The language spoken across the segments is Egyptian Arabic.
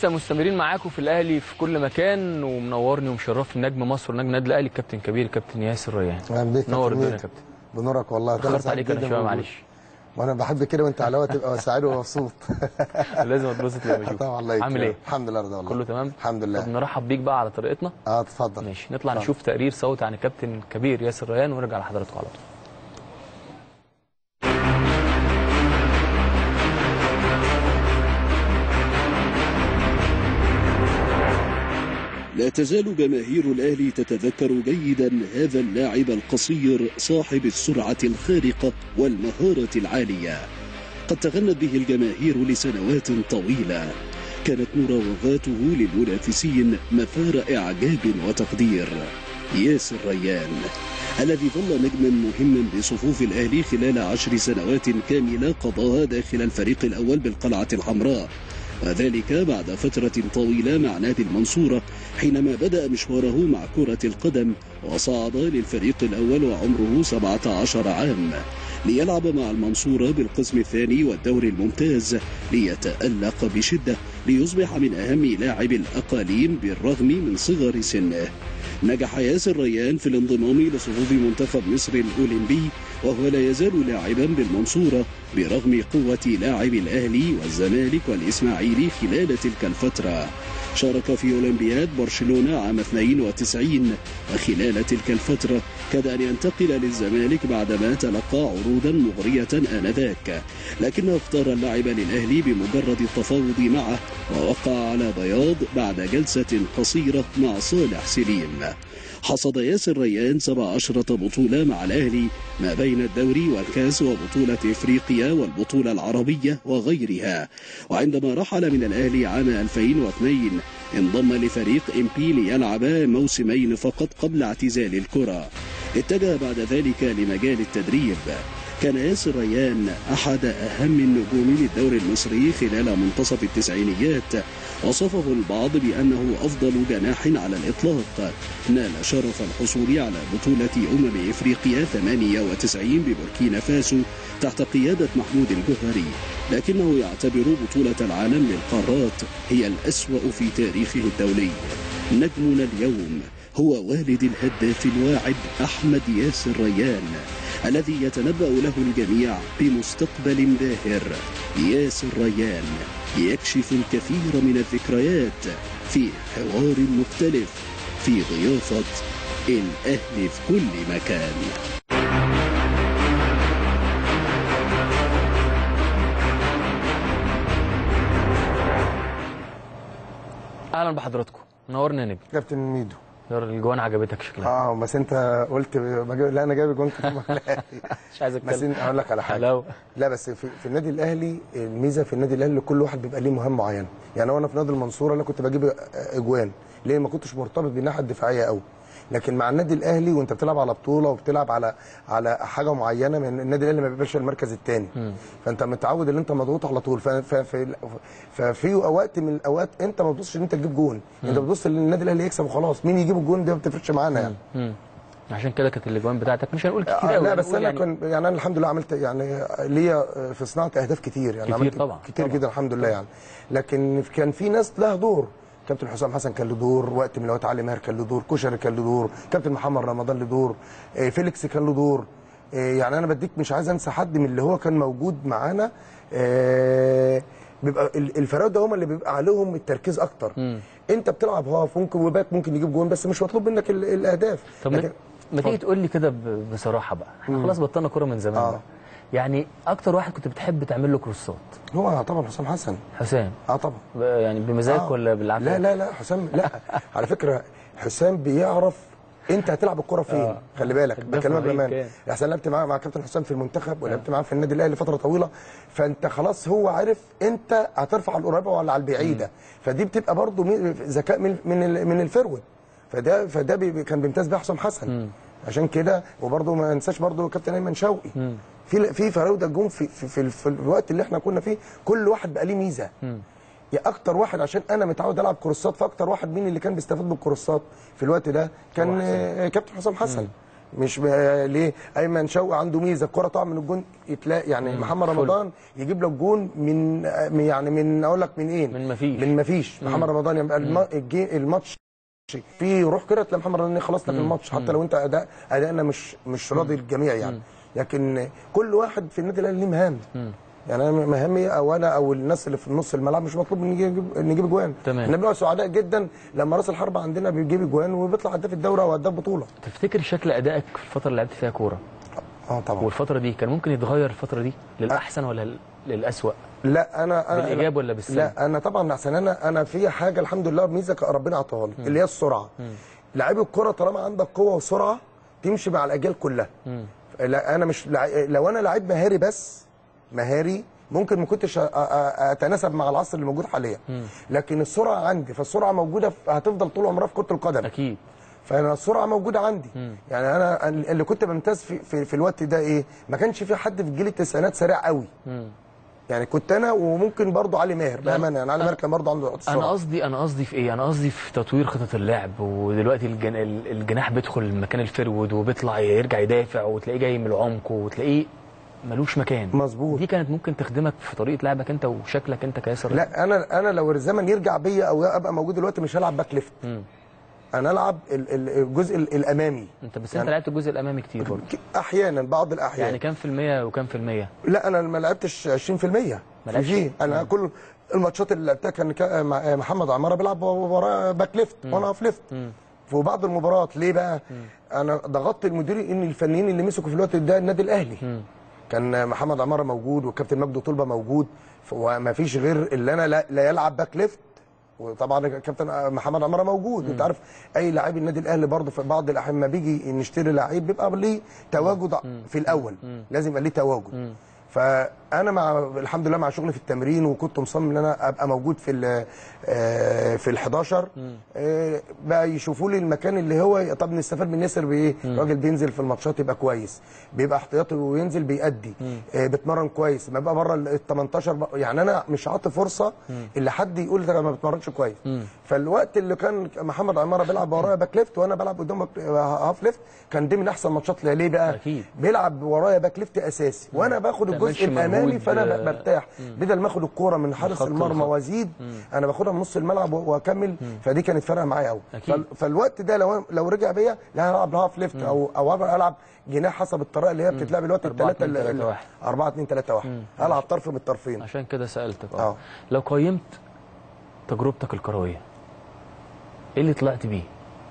لسه مستمرين معاكم في الاهلي في كل مكان ومنورني ومشرفني نجم مصر ونجم النادي الاهلي الكابتن كبير الكابتن ياسر ريان اهلا بيك نور كابتن الدنيا يا ميدو. كابتن بنورك والله ده أنا اخرت سعيد عليك انا جداً شويه بوجودك. معلش وانا بحب كده وانت على الهوا تبقى سعيد ومبسوط لازم اتبسط لما اشوفك طبعا الله يكرمك. عامل ايه الحمد لله رضا والله كله تمام الحمد طب لله نرحب بيك بقى على طريقتنا اه اتفضل ماشي نطلع اتفضل. نشوف تقرير صوتي عن الكابتن كبير ياسر ريان ونرجع لحضراتكم على طول لا تزال جماهير الأهلي تتذكر جيدا هذا اللاعب القصير صاحب السرعة الخارقة والمهارة العالية قد تغنت به الجماهير لسنوات طويلة كانت مراوغاته للمنافسين مثار إعجاب وتقدير ياسر ريان الذي ظل نجما مهما بصفوف الأهلي خلال عشر سنوات كاملة قضاها داخل الفريق الأول بالقلعة الحمراء وذلك بعد فترة طويلة مع نادي المنصورة حينما بدأ مشواره مع كرة القدم وصعد للفريق الأول وعمره 17 عام ليلعب مع المنصورة بالقسم الثاني والدوري الممتاز ليتألق بشدة ليصبح من أهم لاعب الأقاليم بالرغم من صغر سنه نجح ياسر ريان في الانضمام لصفوف منتخب مصر الأولمبي وهو لا يزال لاعبا بالمنصورة برغم قوة لاعب الأهلي والزمالك والإسماعيلي خلال تلك الفترة شارك في أولمبياد برشلونة عام 92 وخلال تلك الفترة كاد أن ينتقل للزمالك بعدما تلقى عروضا مغرية آنذاك لكنه اختار اللعب للأهلي بمجرد التفاوض معه ووقع على بياض بعد جلسة قصيرة مع صالح سليم حصد ياسر ريان 17 بطولة مع الأهلي ما بين الدوري والكاس وبطولة إفريقيا والبطولة العربية وغيرها وعندما رحل من الأهلي عام 2002 انضم لفريق ام بي ليلعب موسمين فقط قبل اعتزال الكرة اتجه بعد ذلك لمجال التدريب كان ياسر ريان أحد أهم النجوم للدوري المصري خلال منتصف التسعينيات وصفه البعض بأنه أفضل جناح على الإطلاق نال شرف الحصول على بطولة أمم إفريقيا 98 ببوركينا فاسو تحت قيادة محمود الجوهري لكنه يعتبر بطولة العالم للقارات هي الأسوأ في تاريخه الدولي نجمنا اليوم هو والد الهداف الواعد أحمد ياسر ريان الذي يتنبأ له الجميع بمستقبل باهر ياسر ريان يكشف الكثير من الذكريات في حوار مختلف في ضيافة الأهل في كل مكان اهلا بحضراتكم نورنا يا نجم كابتن ميدو يا راجل الجوان عجبتك شكلها اه بس انت قلت بجيب... لا انا جايب جون كتير مع الأهلي. مش عايز بس اتكلم انت هقول لك على حاجه حلاوه لا بس في, في النادي الاهلي الميزه في النادي الاهلي كل واحد بيبقى ليه مهام معينه يعني وانا في نادي المنصوره انا كنت بجيب اجوان ليه ما كنتش مرتبط بالناحيه الدفاعيه قوي لكن مع النادي الاهلي وانت بتلعب على بطوله وبتلعب على على حاجه معينه من النادي الاهلي ما بيبقاش المركز الثاني فانت متعود ان انت مضغوط على طول ف- ف- في ففي وقت من الاوقات انت ما بتبصش ان انت تجيب جون انت بتبص ان النادي الاهلي يكسب وخلاص مين يجيب الجون ده ما بتفرقش معانا يعني مم. عشان كده كانت الاجوان بتاعتك مش هنقول كتير آه، قوي لا بس هنقول انا يعني كان يعني انا الحمد لله عملت يعني ليا في صناعه اهداف كتير يعني كتير عملت طبعاً، كتير طبعاً. جدا الحمد لله يعني لكن كان في ناس لها دور كابتن حسام حسن كان له دور وقت من الاوقات علي ماهر كان له دور كشري كان له دور كابتن محمد رمضان له دور آه، فيليكس كان له دور آه، يعني انا بديك مش عايز انسى حد من اللي هو كان موجود معانا آه، بيبقى ال- الفراوده هم اللي بيبقى عليهم التركيز اكتر انت بتلعب هاف ممكن وباك ممكن يجيب جون بس مش مطلوب منك ال- الاهداف طب لكن ما تيجي تقول لي كده ب- بصراحه بقى احنا خلاص بطلنا كوره من زمان آه. بقى. يعني اكتر واحد كنت بتحب تعمل له كروسات هو طبعا حسام حسن حسام اه طبعا ب- يعني بمزاجك آه. ولا بالعافيه لا لا لا حسام لا على فكره حسام بيعرف انت هتلعب الكره فين آه. خلي بالك الدفع بكلمك رهيب بامان كان. احسن لعبت معاه مع كابتن حسام في المنتخب ولعبت معاه في النادي الاهلي فتره طويله فانت خلاص هو عارف انت هترفع القريبه ولا على البعيده فدي بتبقى برضو مي- ذكاء من من ال- من الفرود فده فده بي كان بيمتاز بيه حسام حسن عشان كده وبرضو ما ننساش برضو كابتن ايمن شوقي في في فراوده جم في في, في, في الوقت اللي احنا كنا فيه كل واحد بقى ليه ميزه يا اكتر واحد عشان انا متعود العب كروسات فاكتر واحد مين اللي كان بيستفاد بالكروسات في الوقت ده كان هو حسام. آه، كابتن حسام حسن مش ب... ليه ايمن شوقي عنده ميزه الكره طالعه من الجون يتلاقي يعني محمد فل. رمضان يجيب لك جون من من- يعني من اقول لك من ايه من مفيش. من مفيش محمد رمضان يبقى الم... الجي... الماتش في روح كده تلاقي محمد رمضان خلص لك الماتش حتى لو انت اداء ادائنا مش مش راضي الجميع يعني لكن كل واحد في النادي الاهلي ليه مهام يعني انا مهامي او انا او الناس اللي في النص الملعب مش مطلوب نجيب نجيب اجوان تمام. احنا بنبقى سعداء جدا لما راس الحربه عندنا بيجيب اجوان وبيطلع هداف الدوري او هداف بطوله تفتكر شكل ادائك في الفتره اللي لعبت فيها كوره اه طبعا والفتره دي كان ممكن يتغير الفتره دي للاحسن ولا للاسوء لا انا انا بالإيجاب ولا بالسلب؟ لا انا طبعا عشان انا انا في حاجه الحمد لله ميزه ربنا عطاها لي اللي هي السرعه لعيب الكره طالما عندك قوه وسرعه تمشي مع الاجيال كلها لا انا مش لع... لو انا لعيب مهاري بس مهاري ممكن ما كنتش أ- أ- اتناسب مع العصر اللي موجود حاليا لكن السرعه عندي فالسرعه موجوده في... هتفضل طول عمرها في كره القدم اكيد فانا السرعه موجوده عندي يعني انا اللي كنت بمتاز في, في, في الوقت ده ايه ما كانش في حد في جيل التسعينات سريع قوي يعني كنت انا وممكن برضه علي ماهر بامانه يعني علي ماهر كان برضه عنده انا السرعه قصدي انا قصدي في ايه انا قصدي في تطوير خطط اللعب ودلوقتي الجن... الجناح بيدخل مكان الفرود وبيطلع يرجع يدافع وتلاقيه جاي من العمق وتلاقيه ملوش مكان مظبوط. دي كانت ممكن تخدمك في طريقه لعبك انت وشكلك انت كياسر لا انا انا لو الزمن يرجع بيا او ابقى موجود دلوقتي مش هلعب باك ليفت انا العب ال- ال- الجزء ال- الامامي انت بس يعني- انت لعبت الجزء الامامي كتير برضه احيانا بعض الاحيان يعني كام في المية وكام في المية لا انا ما لعبتش 20% ما لعبش؟ في انا كل الماتشات اللي لعبتها كان كا- مع- محمد عماره بيلعب وراه باك ليفت وانا في ليفت في بعض المباريات ليه بقى انا ضغطت المدير ان الفنيين اللي مسكوا في الوقت ده النادي الاهلي كان محمد عماره موجود والكابتن مجدي طلبه موجود وما فيش غير اللي انا لا, لا يلعب باك ليفت وطبعا الكابتن محمد عماره موجود انت عارف اي لاعب النادي الاهلي برضه في بعض الاحيان ما بيجي نشتري لعيب بيبقى ليه تواجد في الاول لازم يبقى ليه تواجد فانا مع الحمد لله مع شغلي في التمرين وكنت مصمم ان انا ابقى موجود في ال آه، في ال 11 آه، بقى يشوفوا لي المكان اللي هو طب نستفاد من ياسر بايه؟ راجل بينزل في الماتشات يبقى كويس بيبقى احتياطي وينزل بيأدي آه، بيتمرن كويس ما بقى بره ال 18 بقى- يعني انا مش عاطي فرصه اللي حد يقول ده أنا ما بتمرنش كويس فالوقت اللي كان محمد عماره بيلعب ورايا باك ليفت وانا بلعب قدامه هاف ليفت كان دي من احسن ماتشات ليا. ليه بقى؟ أكيد. بيلعب ورايا باك ليفت اساسي وانا باخد تعملش الجزء الامامي مجهود، فانا آه، ب- برتاح بدل ما اخد الكوره من حارس خط المرمى الخط. وازيد انا باخدها من نص الملعب و- واكمل فدي كانت فارقه معايا قوي أكيد. فالوقت ده لو لو رجع بيا لا هلعب هاف ليفت او او أبقى العب جناح حسب الطريقه اللي هي بتتلعب الوقت أربعة، الثلاثه اتنين، تلاتة، واحد. 4 2 3 1 العب طرف من الطرفين عشان كده سالتك اه آه. لو قيمت تجربتك الكرويه ايه اللي طلعت بيه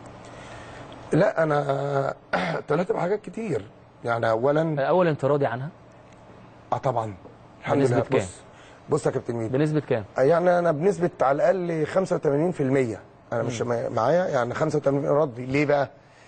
لا انا طلعت بحاجات كتير يعني اولا اولا انت راضي عنها اه طبعا الحمد بنسبة لله كام؟ بص بص يا كابتن ميدو بنسبه كام يعني انا بنسبه على الاقل 85% انا مش ما- معايا يعني 85 ردي ليه بقى؟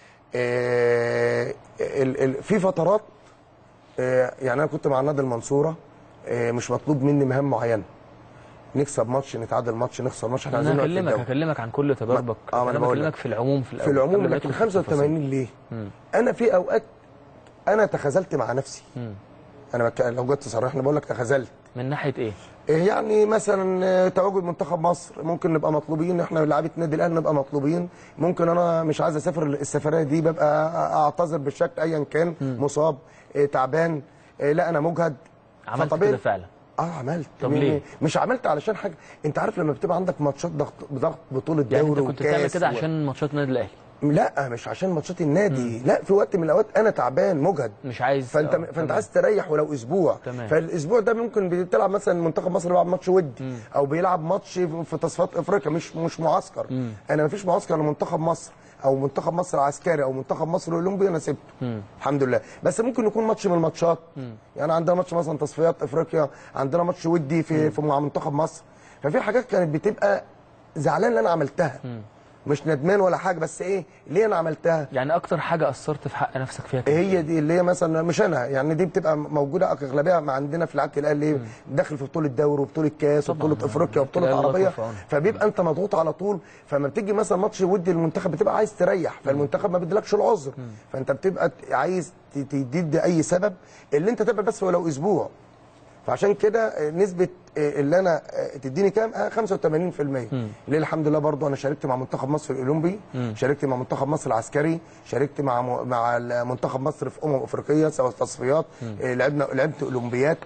آه ال ال في فترات آه يعني انا كنت مع نادي المنصوره آه مش مطلوب مني مهام معينه نكسب ماتش نتعادل ماتش نخسر ماتش احنا انا عايزين نقعد في هكلمك الدوري. هكلمك عن كل تجاربك آه، ما أنا انا بقول بكلمك لك. في العموم في الاول في العموم قبل ما لكن ندخل في التفاصيل. 85 ليه؟ انا في اوقات انا تخاذلت مع نفسي انا بك... لو جيت تصرحني بقول لك تخاذلت من ناحيه ايه إيه يعني مثلا آه، تواجد منتخب مصر ممكن نبقى مطلوبين احنا لعيبه النادي الاهلي نبقى مطلوبين ممكن انا مش عايز اسافر السفريه دي ببقى اعتذر بالشكل ايا كان مصاب إيه تعبان إيه لا انا مجهد عملت فطبيعي- كده فعلا اه عملت طب م- ليه؟ مش عملت علشان حاجه انت عارف لما بتبقى عندك ماتشات ضغط ضغط بطوله يعني انت دوري كنت بتعمل وكاس كده و- عشان ماتشات النادي الاهلي لا مش عشان ماتشات النادي لا في وقت من الاوقات انا تعبان مجهد مش عايز فانت آه، فانت تمام. عايز تريح ولو اسبوع تمام. فالاسبوع ده ممكن بتلعب مثلا منتخب مصر بيلعب ماتش ودي او بيلعب ماتش في تصفيات افريقيا مش مش معسكر انا ما فيش معسكر لمنتخب مصر او منتخب مصر عسكري او منتخب مصر اولمبي انا سبته الحمد لله بس ممكن يكون ماتش من الماتشات يعني عندنا ماتش مثلا تصفيات افريقيا عندنا ماتش ودي في, في مع منتخب مصر ففي حاجات كانت بتبقى زعلان اللي انا عملتها مش ندمان ولا حاجه بس ايه ليه انا عملتها يعني اكتر حاجه اثرت في حق نفسك فيها كانت هي دي اللي هي مثلا مش انا يعني دي بتبقى موجوده اغلبها مع عندنا في لعيبه الاهلي داخل في بطوله دوري وبطوله كاس طبعاً. وبطوله افريقيا وبطوله الله يكون عربيه في عونك. فبيبقى انت مضغوط على طول فما بتيجي مثلا ماتش ودي المنتخب بتبقى عايز تريح فالمنتخب ما بيديلكش العذر فانت بتبقى عايز ت- تدي اي سبب اللي انت تبقى بس ولو اسبوع فعشان كده آه، نسبه آه، اللي انا آه، تديني كام آه، 85% ليه الحمد لله برضو انا شاركت مع منتخب مصر الاولمبي شاركت مع منتخب مصر العسكري شاركت مع م- مع منتخب مصر في امم افريقيه سواء تصفيات آه، لعبنا لعبت اولمبيات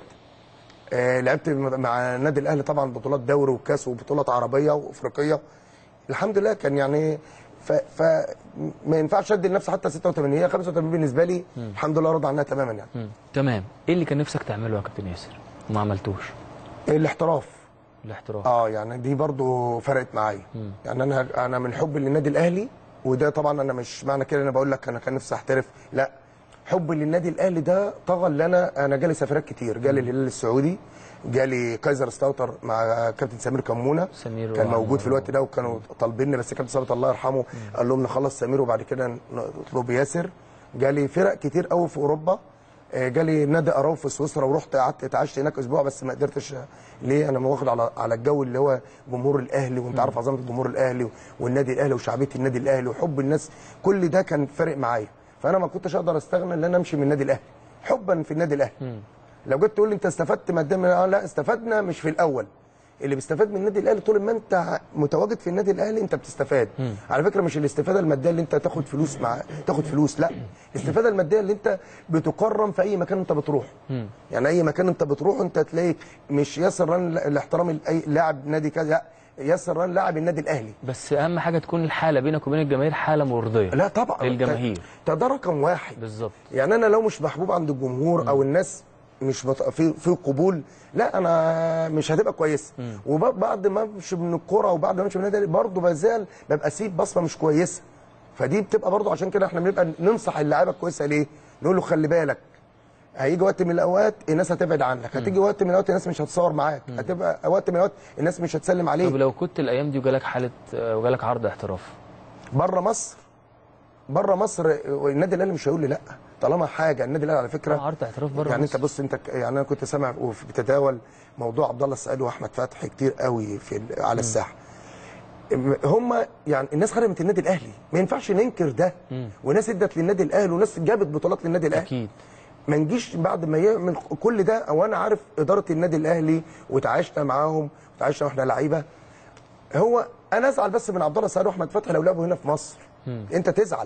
آه، لعبت مع النادي الاهلي طبعا بطولات دوري وكاس وبطولات عربيه وافريقيه الحمد لله كان يعني ف, ف ما ينفعش ادي لنفسي حتى 86 هي 85 بالنسبه لي الحمد لله راضي عنها تماما يعني مم. تمام ايه اللي كان نفسك تعمله يا كابتن ياسر وما عملتوش الاحتراف الاحتراف اه يعني دي برضو فرقت معايا يعني انا انا من حب للنادي الاهلي وده طبعا انا مش معنى كده انا بقول لك انا كان نفسي احترف لا حبي للنادي الاهلي ده طغى اللي انا انا جالي سفرات كتير جالي الهلال السعودي جالي كايزر ستاوتر مع كابتن سمير كمونه سمير كان وعمر. موجود في الوقت ده وكانوا طالبيني بس كابتن ثابت الله يرحمه قال لهم نخلص سمير وبعد كده نطلب ياسر جالي فرق كتير قوي في اوروبا آه، جالي نادي اراو في سويسرا ورحت قعدت اتعشت هناك اسبوع بس ما قدرتش ليه انا واخد على على الجو اللي هو جمهور الاهلي وانت عارف عظمه جمهور الاهلي والنادي الاهلي وشعبيه النادي الاهلي وحب الناس كل ده كان فارق معايا فانا ما كنتش اقدر استغنى ان انا امشي من النادي الاهلي حبا في النادي الاهلي لو جيت تقول لي انت استفدت ماديا من- آه لا استفدنا مش في الاول اللي بيستفاد من النادي الاهلي طول ما انت متواجد في النادي الاهلي انت بتستفاد على فكره مش الاستفاده الماديه اللي انت تاخد فلوس مع تاخد فلوس لا الاستفاده الماديه اللي انت بتكرم في اي مكان انت بتروح يعني اي مكان انت بتروح انت تلاقي مش ياسر ران الاحترام اي لاعب نادي كذا لا ياسر ران لاعب النادي الاهلي بس اهم حاجه تكون الحاله بينك وبين الجماهير حاله مرضيه لا طبعا للجماهير. ده- ده رقم واحد بالظبط يعني انا لو مش محبوب عند الجمهور او الناس مش بط... في في قبول لا انا مش هتبقى كويسه وبعد ما امشي من الكوره وبعد ما امشي من النادي برضه بزال ببقى اسيب بصمه مش كويسه فدي بتبقى برضه عشان كده احنا بنبقى ننصح اللعيبه الكويسه ليه؟ نقول له خلي بالك هيجي وقت من الاوقات الناس هتبعد عنك هتيجي وقت من الاوقات الناس مش هتصور معاك هتبقى وقت من الاوقات الناس مش هتسلم طب عليك لو كنت الايام دي وجالك حاله آه، وجالك عرض احتراف بره مصر بره مصر النادي الاهلي مش هيقول لي لا طالما حاجه النادي الاهلي على فكره آه، عرض احتراف بره يعني مصر. انت بص انت ك- يعني انا كنت سامع وفي- بتتداول موضوع عبد الله السعيد واحمد فتحي كتير قوي في ال- على الساحه هم يعني الناس خدمت النادي الاهلي ما ينفعش ننكر ده وناس ادت للنادي الاهلي وناس جابت بطولات للنادي الاهلي اكيد ما نجيش بعد ما يعمل كل ده او انا عارف اداره النادي الاهلي وتعايشنا معاهم وتعايشنا واحنا لعيبه هو انا ازعل بس من عبد الله السعيد واحمد فتحي لو لعبوا هنا في مصر انت تزعل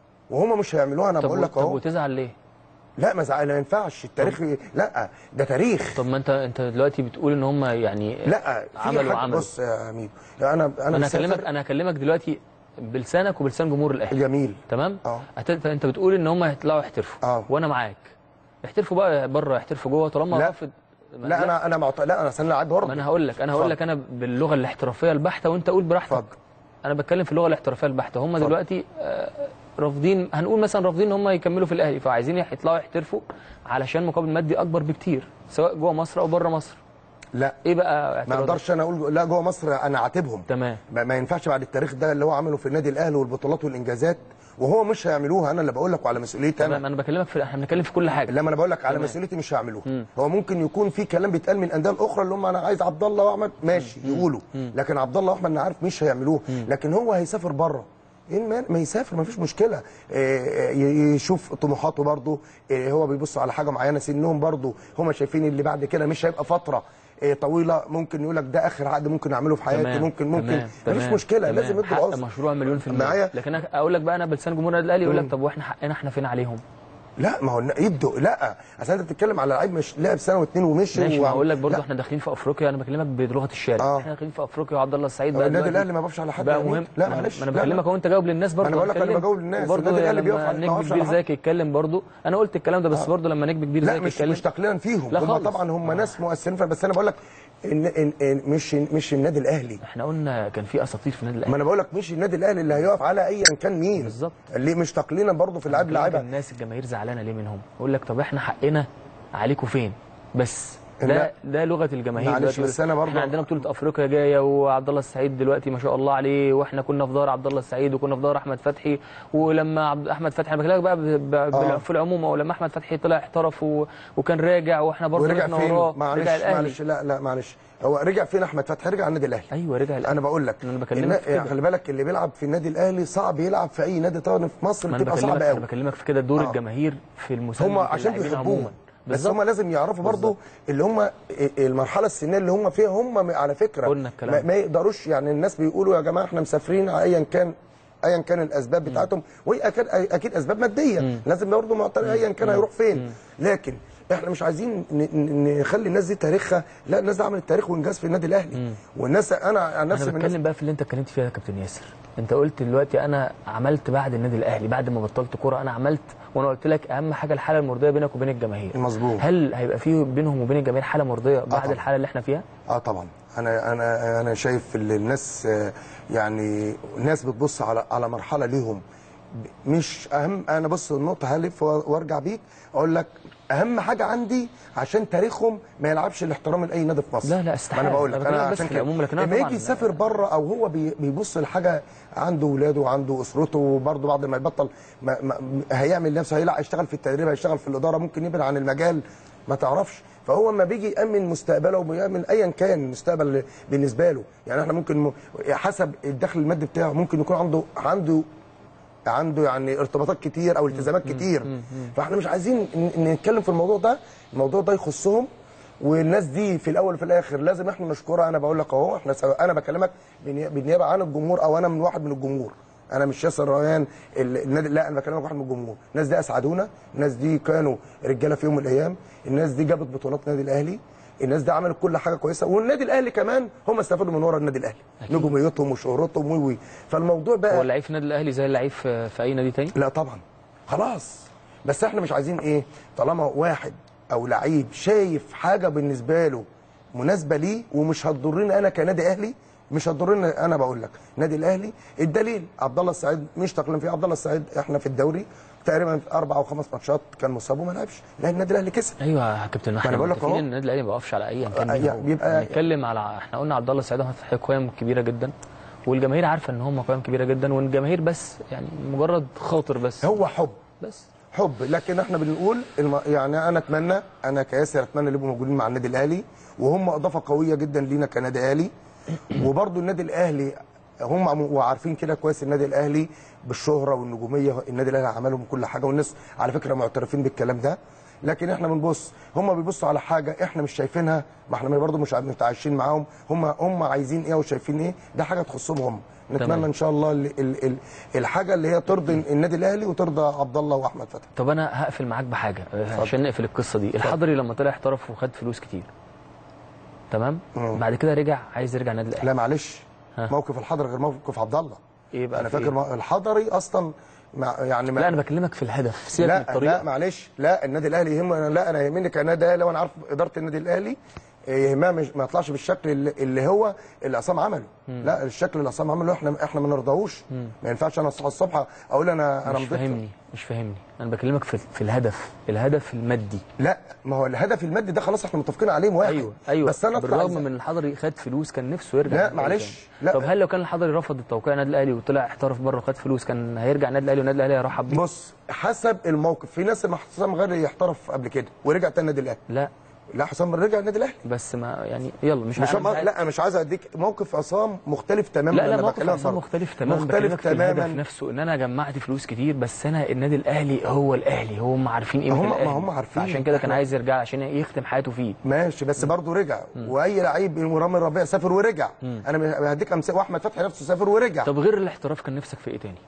وهم مش هيعملوها انا طب بقول و- لك طب اهو وتزعل ليه لا ما زعل ما ينفعش التاريخ لا ده تاريخ طب ما انت انت دلوقتي بتقول ان هم يعني لا في عملوا حاجة- عملوا بص يا ميدو انا انا انا مسافر- هكلمك انا هكلمك دلوقتي بلسانك وبلسان جمهور الاهلي جميل تمام اه. أت- فانت بتقول ان هم هيطلعوا يحترفوا اه. وانا معاك يحترفوا بقى بره يحترفوا جوه طالما لا. رافض لا انا انا معط... لا انا انا لعيب ما برضه انا هقول لك انا هقول لك انا باللغه الاحترافيه البحته وانت قول براحتك اتفضل. انا بتكلم في اللغه الاحترافيه البحته هم اتفضل. دلوقتي آه، رافضين هنقول مثلا رافضين ان هم يكملوا في الاهلي فعايزين يطلعوا يحترفوا علشان مقابل مادي اكبر بكتير سواء جوه مصر او بره مصر لا ايه بقى ما اعتراضك؟ اقدرش انا اقول لا جوه مصر انا عاتبهم تمام ما, ما ينفعش بعد التاريخ ده اللي هو عمله في النادي الاهلي والبطولات والانجازات وهو مش هيعملوها انا اللي بقول لك وعلى مسؤوليتي تمام انا انا بكلمك في احنا بنتكلم في كل حاجه لما انا بقول لك على تمام. مسؤوليتي مش هيعملوها هو ممكن يكون في كلام بيتقال من الانديه الاخرى اللي هم انا عايز عبد الله واحمد ماشي يقولوا لكن عبد الله واحمد انا عارف مش هيعملوه لكن هو هيسافر بره ايه المانع؟ ما يسافر ما فيش مشكله إيه، ي- يشوف طموحاته برضه إيه، هو بيبص على حاجه معينه سنهم برضه هم شايفين اللي بعد كده مش هيبقى فتره إيه، طويله ممكن يقول لك ده اخر عقد ممكن اعمله في حياتي تمام ممكن ممكن تمام مفيش تمام مشكله تمام. لازم يدوا حق العذر مشروع مليون في المية معايا؟ لكن أنا اقول لك بقى انا بلسان جمهور النادي الاهلي يقول لك طب واحنا حقنا احنا فين عليهم لا ما هو يدوا لا اصل انت بتتكلم على لعيب مش لعب سنه واثنين ومشي ماشي و- ما اقول لك برضه لا. احنا داخلين في افريقيا انا بكلمك بلغه الشارع آه. احنا داخلين في افريقيا وعبد الله السعيد هو بقى النادي دلوقتي الاهلي ما بيقفش على حد بقى يا أمين. مهم لا ما أنا- معلش ما انا لا، لا. بكلمك اهو انت جاوب للناس برضه أنا بقول لك أنا هتكلم. بجاوب للناس. وبرضه النادي الأهلي لما بيقف على- ما نجم بيقفش كبير على حد. زيك يتكلم برضه انا قلت الكلام ده بس برضه لما نجم كبير لا زيك مش يتكلم مش تقليلا فيهم لا هم خالص. طبعا هم ناس مؤثرين ف- بس انا بقول لك إن إن إن مش مش النادي الاهلي احنا قلنا كان في اساطير في النادي الاهلي ما انا بقول لك مش النادي الاهلي اللي هيقف على ايا كان مين بالظبط. اللي مش تقليلا برضه في اللعيب بكلمك لعيبه الناس الجماهير زعلانه ليه منهم يقول لك طب احنا حقنا عليكم فين بس ده لا. ده لغه الجماهير معلش دلوقتي. بس أنا برضه- احنا عندنا بطوله افريقيا جايه وعبد الله السعيد دلوقتي ما شاء الله عليه واحنا كنا في ظهر عبد الله السعيد وكنا في ظهر احمد فتحي ولما عبد احمد فتحي انا بكلمك بقى ب- ب- آه. في العموم ولما احمد فتحي طلع احترف و... وكان راجع واحنا برضه ورجع رحنا فين وراه معلش رجع الاهلي معلش لا لا معلش هو رجع فين احمد فتحي رجع النادي الاهلي ايوه رجع الاهلي انا بقول لك أنا بكلمك النا- في كده. خلي بالك اللي بيلعب في النادي الاهلي صعب يلعب في اي نادي تاني في مصر ما انا بتبقى بكلمك صعبه انا قوي بكلمك في كده دور آه. الجماهير في المسانده هم عشان اللاعبين بيحبوه. عموما بالظبط. هم لازم يعرفوا برضو اللي هم المرحله السنيه اللي هم فيها هم على فكره قلنا الكلام ما, ده. ما يقدروش يعني الناس بيقولوا يا جماعه احنا مسافرين ايا كان ايا كان الاسباب بتاعتهم وهي اكيد اكيد اسباب ماديه لازم برضه معترف ايا كان هيروح فين لكن احنا مش عايزين ن- ن- نخلي الناس دي تاريخها لا الناس دي عملت تاريخ وانجاز في النادي الاهلي والناس انا عن نفسي انا من الناس بتكلم بقى في اللي انت اتكلمت فيها يا كابتن ياسر انت قلت دلوقتي انا عملت بعد النادي الاهلي بعد ما بطلت كوره انا عملت وانا قلت لك اهم حاجه الحاله المرضيه بينك وبين الجماهير مظبوط. هل هيبقى في بينهم وبين الجماهير حاله مرضيه بعد طبعا. الحاله اللي احنا فيها اه طبعا انا انا انا شايف اللي الناس آه، يعني الناس بتبص على على مرحله ليهم ب- مش اهم انا بص النقطه هلف و- وارجع بيك اقول لك اهم حاجه عندي عشان تاريخهم ما يلعبش الاحترام لاي نادي في مصر لا، لا، ما استحالة. انا بقول أنا لك بكلمك انا بس عشان في كده العموم، لكن أنا لما طبعاً- يجي يسافر بره او هو بي- بيبص لحاجه عنده ولاده وعنده اسرته وبرضه بعد ما يبطل ما ما هيعمل نفسه هيلعب هيشتغل في التدريب هيشتغل في الاداره ممكن يبعد عن المجال ما تعرفش فهو لما بيجي يامن مستقبله وبيامن ايا كان المستقبل بالنسبه له يعني احنا ممكن م- حسب الدخل المادي بتاعه ممكن يكون عنده عنده عنده يعني ارتباطات كتير او التزامات كتير فاحنا مش عايزين ن- نتكلم في الموضوع ده الموضوع ده يخصهم والناس دي في الاول وفي الاخر لازم احنا نشكرها انا بقول لك اهو احنا سو... انا بكلمك بالني- بالنيابه عن الجمهور او انا من واحد من الجمهور انا مش ياسر ريان ال- النادي لا انا بكلمك واحد من الجمهور الناس دي اسعدونا الناس دي كانوا رجاله في يوم من الايام الناس دي جابت بطولات النادي الاهلي الناس دي عملت كل حاجه كويسه والنادي الاهلي كمان هم استفادوا من ورا النادي الاهلي نجوميتهم وشهرتهم و و فالموضوع بقى هو اللعيب في النادي الاهلي زي اللعيب في, في اي نادي تاني لا طبعا خلاص بس احنا مش عايزين ايه طالما واحد او لعيب شايف حاجه بالنسبه له مناسبه ليه ومش هتضرني انا كنادي اهلي مش هتضرني انا بقول لك نادي الاهلي الدليل عبد الله السعيد مش تقليم فيه عبد الله السعيد احنا في الدوري تقريبا في اربع او خمس ماتشات كان مصاب وما لعبش لا النادي الاهلي كسب ايوه يا كابتن احنا بقول لك متفقين أهو. ان النادي الاهلي ما بيقفش على اي كان آه، مين يعني هو. بيبقى- بنتكلم على احنا قلنا عبد الله السعيد فتح قيم كبيره جدا والجماهير عارفه ان هم قيم كبيره جدا والجماهير بس يعني مجرد خاطر بس هو حب بس حب لكن احنا بنقول الم... يعني انا اتمنى انا كياسر اتمنى اللي يبقوا موجودين مع النادي الاهلي وهم اضافه قويه جدا لينا كنادي اهلي وبرضو النادي الاهلي هم عم- وعارفين كده كويس النادي الاهلي بالشهره والنجوميه النادي الاهلي عملهم كل حاجه والناس على فكره معترفين بالكلام ده لكن احنا بنبص هم بيبصوا على حاجه احنا مش شايفينها ما احنا برضو مش متعايشين معاهم هم هم عايزين ايه وشايفين ايه ده حاجه تخصهم هم تمام. نتمنى ان شاء الله ال ال ال الحاجه اللي هي ترضي النادي الاهلي وترضى عبد الله واحمد فتحي طب انا هقفل معاك بحاجه آه، عشان نقفل القصه دي الحضري لما طلع احترف وخد فلوس كتير تمام مم. بعد كده رجع عايز يرجع النادي الاهلي لا معلش ها. موقف الحضري غير موقف عبد الله ايه بقى انا في فاكر إيه؟ مو- الحضري اصلا مع يعني ما لا انا بكلمك في الهدف سيبك من لا, الطريقه لا معلش لا النادي الاهلي يهمني لا انا يهمني كنادي اهلي وانا عارف اداره النادي الاهلي إيه، يهمها مش ما يطلعش بالشكل اللي, اللي هو اللي عصام عمله لا الشكل اللي عصام عمله احنا احنا ما نرضاهوش ما ينفعش انا اصحى الصبح اقول انا انا مش مضيت فاهمني مش فاهمني انا بكلمك في, في الهدف الهدف المادي لا ما هو الهدف المادي ده خلاص احنا متفقين عليه واحد ايوه ايوه بس انا أطلع بالرغم إزاي؟ من الحضري خد فلوس كان نفسه يرجع لا، النادي معلش، تاني. لا. طب هل لو كان الحضري رفض التوقيع النادي الاهلي وطلع احترف بره وخد فلوس كان هيرجع النادي الاهلي والنادي الاهلي هيرحب بيه بص حسب الموقف في ناس ما حسام غالي يحترف قبل كده ورجع تاني النادي الاهلي لا لا حسام رجع النادي الاهلي بس ما يعني يلا مش مش عارف- ما لا مش عايز اديك موقف عصام مختلف تماما لا لا أنا موقف بكلمك عصام برضه. مختلف تماما مختلف بكلمك في الهدف تماما نفسه ان انا جمعت فلوس كتير بس انا النادي الاهلي هو الاهلي هم عارفين قيمه ما هم- ما الاهلي هم عارفين. عشان كده كان إحنا- عايز يرجع عشان يختم حياته فيه ماشي بس برضه رجع واي لعيب رامي ربيع سافر ورجع انا هديك امثله واحمد فتحي نفسه سافر ورجع طب غير الاحتراف كان نفسك في ايه تاني؟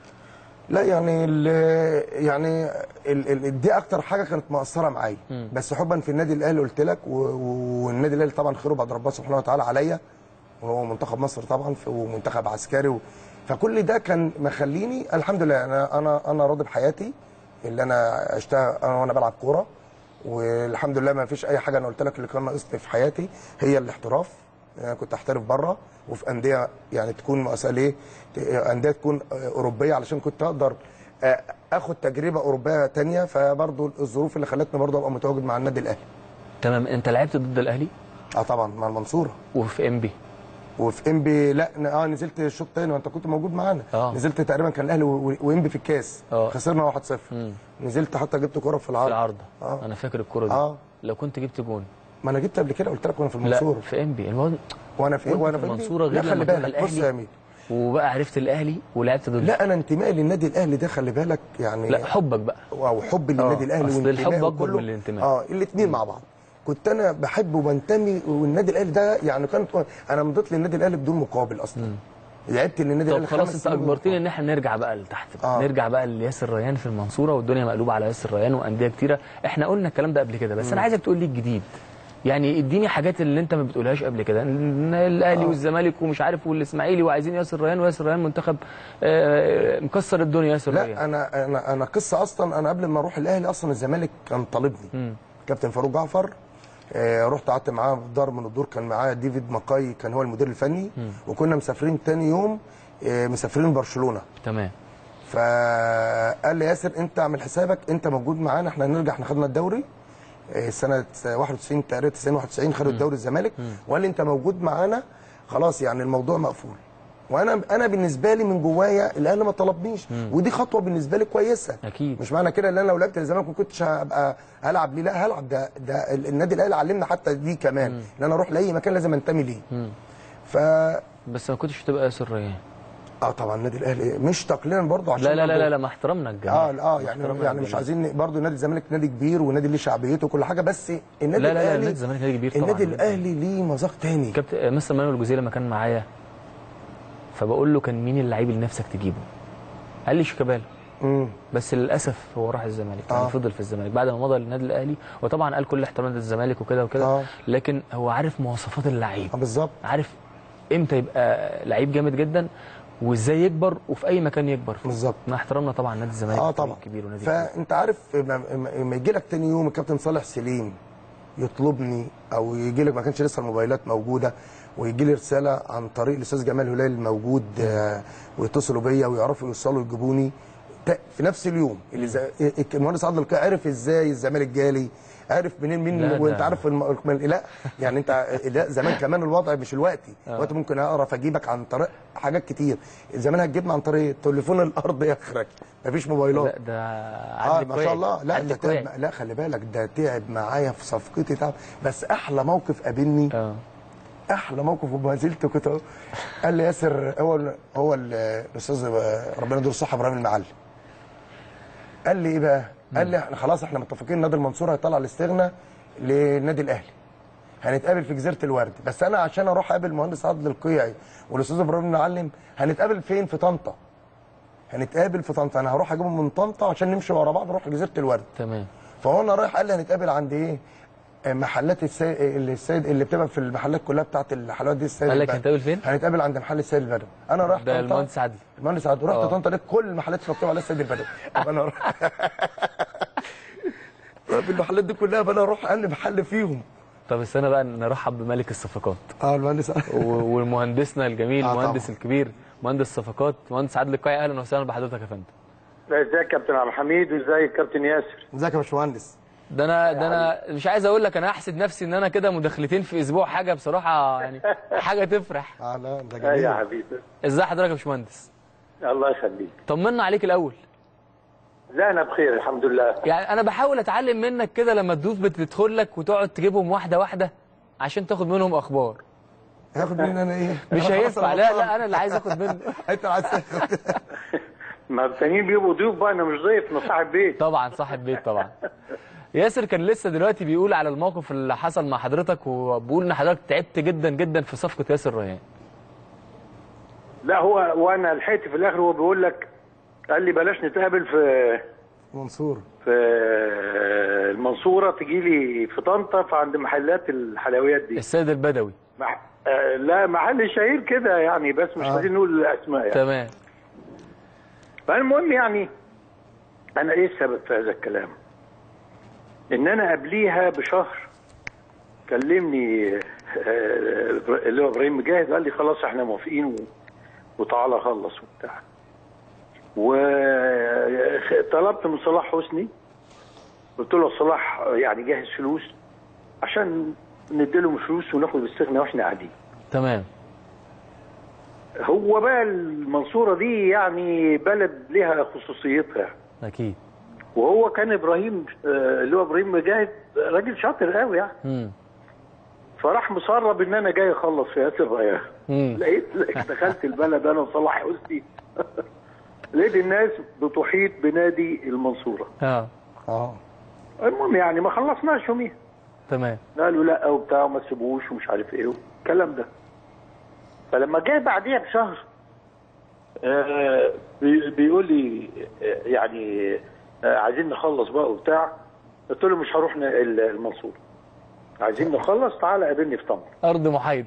لا يعني ال يعني ال ال دي اكتر حاجه كانت مؤثره معايا بس حبا في النادي الاهلي قلت لك و- و- والنادي الاهلي طبعا خيره بعد ربنا سبحانه وتعالى عليا وهو منتخب مصر طبعا ف- ومنتخب عسكري و فكل ده كان مخليني الحمد لله انا انا انا راضي بحياتي اللي انا عشتها انا وانا بلعب كوره والحمد لله ما فيش اي حاجه انا قلت لك اللي كان ناقصني في حياتي هي الاحتراف انا كنت احترف بره وفي انديه يعني تكون مؤسسه ليه ت- انديه تكون اوروبيه علشان كنت اقدر آه، اخد تجربه اوروبيه تانية فبرضه الظروف اللي خلتني برضه ابقى متواجد مع النادي الاهلي تمام انت لعبت ضد الاهلي اه طبعا مع المنصوره وفي ام بي وفي انبي لا ن- اه نزلت الشوط الثاني وانت كنت موجود معانا آه. نزلت تقريبا كان الاهلي و- وانبي في الكاس آه. خسرنا 1-0 نزلت حتى جبت كره في العرض في العارضه آه. انا فاكر الكوره دي آه. لو كنت جبت جون ما انا جبت قبل كده قلت لك وانا في لا المنصوره في ام بي المهم وانا في وأنت وانا في إنبي. المنصورة غير لا لما خلي تروح بالك بص الأهلي. يا امير وبقى عرفت الاهلي ولعبت ضد لا انا انتمائي للنادي الاهلي ده خلي بالك يعني لا حبك بقى او حبي للنادي آه، الاهلي أصل وانتمائي الحب أكبر وكله- من الانتماء. اه الاثنين مع بعض كنت انا بحب وبنتمي والنادي الاهلي ده يعني كانت انا مضيت للنادي الاهلي بدون مقابل اصلا لعبت للنادي طب الاهلي خلاص خمس انت سنين بدون اجبرتني مقابل. ان احنا نرجع بقى لتحت بقى. آه. نرجع بقى لياسر ريان في المنصوره والدنيا مقلوبه على ياسر ريان وانديه كتيره احنا قلنا الكلام ده قبل كده بس انا عايزك تقول لي الجديد يعني اديني حاجات اللي انت ما بتقولهاش قبل كده إن الاهلي والزمالك ومش عارف والاسماعيلي وعايزين ياسر ريان وياسر ريان منتخب آه، مكسر الدنيا ياسر ريان لا انا انا انا قصه اصلا انا قبل ما اروح الاهلي اصلا الزمالك كان طالبني كابتن فاروق جعفر آه رحت قعدت معاه في دار من الدور كان معاه ديفيد ماكاي كان هو المدير الفني وكنا مسافرين تاني يوم آه مسافرين برشلونه تمام فقال لي ياسر انت اعمل حسابك انت موجود معانا احنا هنرجع احنا خدنا الدوري آه، سنه 91 تقريبا 90 91 خدوا الدوري الزمالك وقال لي انت موجود معانا خلاص يعني الموضوع مقفول وانا انا بالنسبه لي من جوايا الاهلي ما طلبنيش ودي خطوه بالنسبه لي كويسه أكيد. مش معنى كده ان انا لو لعبت الزمالك ما كنتش هبقى هلعب ليه لا هلعب ده ده النادي الاهلي علمنا حتى دي كمان ان انا اروح لاي مكان لازم انتمي ليه ف بس ما كنتش تبقى ياسر ريان اه طبعا النادي الاهلي مش تقليلا برضه عشان لا لا لا برضه- لا, لا ما احترمنا الجميع اه اه يعني احترمنا يعني مش الجميع. عايزين برضه نادي الزمالك نادي كبير ونادي ليه شعبيته وكل حاجه بس النادي لا لا لا، الاهلي نادي الزمالك نادي كبير طبعاً. النادي الاهلي ليه مذاق تاني كابتن مستر مانويل الجوزيه لما كان معايا فبقول له كان مين اللعيب اللي نفسك تجيبه؟ قال لي شيكابالا امم بس للاسف هو راح الزمالك يعني آه. فضل في الزمالك بعد ما مضى للنادي الاهلي وطبعا قال كل احترام للزمالك وكده وكده آه. لكن هو عارف مواصفات اللعيب آه بالظبط عارف امتى يبقى لعيب جامد جدا وازاي يكبر وفي اي مكان يكبر فيه. بالظبط. مع احترامنا طبعا نادي الزمالك اه فريق طبعا كبير ونادي كبير فانت عارف لما لما يجي لك تاني يوم الكابتن صالح سليم يطلبني او يجي لك ما كانش لسه الموبايلات موجوده ويجي لي رساله عن طريق الاستاذ جمال هلال الموجود آه ويتصلوا بيا ويعرفوا يوصلوا يجيبوني ت- في نفس اليوم اللي زي- المهندس عادل القيعي عرف ازاي الزمالك جالي عارف منين مين لا، وانت ده- عارف الم... لا يعني انت لا زمان كمان الوضع مش الوقتي الوقت ممكن اعرف اجيبك عن طريق حاجات كتير زمان هتجيبنا عن طريق تليفون الارض ياخرك مفيش موبايلات لا ده اه عدلي ما كويس. شاء الله لا عدلي ده تعب كويس. لا خلي بالك ده تعب معايا في صفقتي تعب بس احلى موقف قابلني اه احلى موقف وما زلت كنت أقول- قال لي ياسر هو ال- هو ال- الاستاذ ربنا يديله الصحه ابراهيم المعلم قال لي ايه بقى؟ قال لي احنا خلاص احنا متفقين نادي المنصوره هيطلع الاستغنى للنادي الاهلي هنتقابل في جزيره الورد بس انا عشان اروح اقابل المهندس عادل القيعي والاستاذ ابراهيم المعلم هنتقابل فين في طنطا هنتقابل في طنطا انا هروح اجيبهم من طنطا عشان نمشي ورا بعض نروح جزيره الورد تمام فهو انا رايح قال لي هنتقابل عند ايه آه، محلات السيد اللي السيد اللي بتبقى في المحلات كلها بتاعت الحلويات دي السيد قال لك البدوي. هنتقابل فين؟ هنتقابل عند محل السيد البدوي انا رايح ده طنطا المهندس عادل المهندس عادل رحت آه. طنطا لقيت كل المحلات مكتوب عليها السيد البدوي طب انا اروح طب المحلات دي كلها فانا اروح اقل محل فيهم طب استنى بقى نرحب بملك الصفقات اه المهندس و- ومهندسنا الجميل آه، المهندس طبعا. الكبير مهندس صفقات مهندس عادل القيعي اهلا وسهلا بحضرتك يا فندم ازيك يا كابتن عبد الحميد وازيك كابتن ياسر ازيك يا باشمهندس ده انا ده انا مش عايز اقول لك انا احسد نفسي ان انا كده مداخلتين في اسبوع حاجه بصراحه يعني حاجه تفرح اه لا ده اي يا جميل حبيبي ازاي حضرتك يا باشمهندس الله يخليك طمنا عليك الاول لا انا بخير الحمد لله يعني انا بحاول اتعلم منك كده لما الضيوف بتدخل لك وتقعد تجيبهم واحده واحده عشان تاخد منهم اخبار هاخد مني انا ايه مش أنا خلاص هينفع أنا لا بطلع. لا انا اللي عايز اخد منه انت اللي عايز تاخد ما التانيين بيبقوا ضيوف بقى انا مش ضيف انا صاحب بيت طبعا صاحب بيت طبعا ياسر كان لسه دلوقتي بيقول على الموقف اللي حصل مع حضرتك وبيقول ان حضرتك تعبت جدا جدا في صفقه ياسر ريان لا هو وانا لحقت في الاخر هو بيقول لك قال لي بلاش نتقابل في منصور في المنصوره تجي لي في طنطا فعند محلات الحلويات دي السيد البدوي مح... آه لا محل شهير كده يعني بس مش آه. عايزين نقول الاسماء يعني تمام فالمهم يعني انا ايه السبب في هذا الكلام ان انا قبليها بشهر كلمني آه، اللي هو ابراهيم مجاهد قال لي خلاص احنا موافقين و- وتعالى خلص وبتاع وطلبت من صلاح حسني قلت له صلاح يعني جهز فلوس عشان نديلهم فلوس وناخد الاستغنى واحنا قاعدين تمام هو بقى المنصوره دي يعني بلد لها خصوصيتها اكيد وهو كان ابراهيم آه، اللي هو ابراهيم مجاهد راجل شاطر قوي يعني امم فراح مسرب ان انا جاي اخلص في ياسر ريان مم. لقيت لقيت دخلت البلد انا وصلاح حسني لقيت الناس بتحيط بنادي المنصوره اه اه المهم يعني ما خلصناش يوميها تمام قالوا لا وبتاع وما تسيبوش ومش عارف ايه الكلام ده فلما جه بعديها بشهر آه بي- بيقول لي آه، يعني آه عايزين نخلص بقى وبتاع قلت له مش هروح ن- ال- المنصوره عايزين نخلص تعالى قابلني في طنطا ارض محايد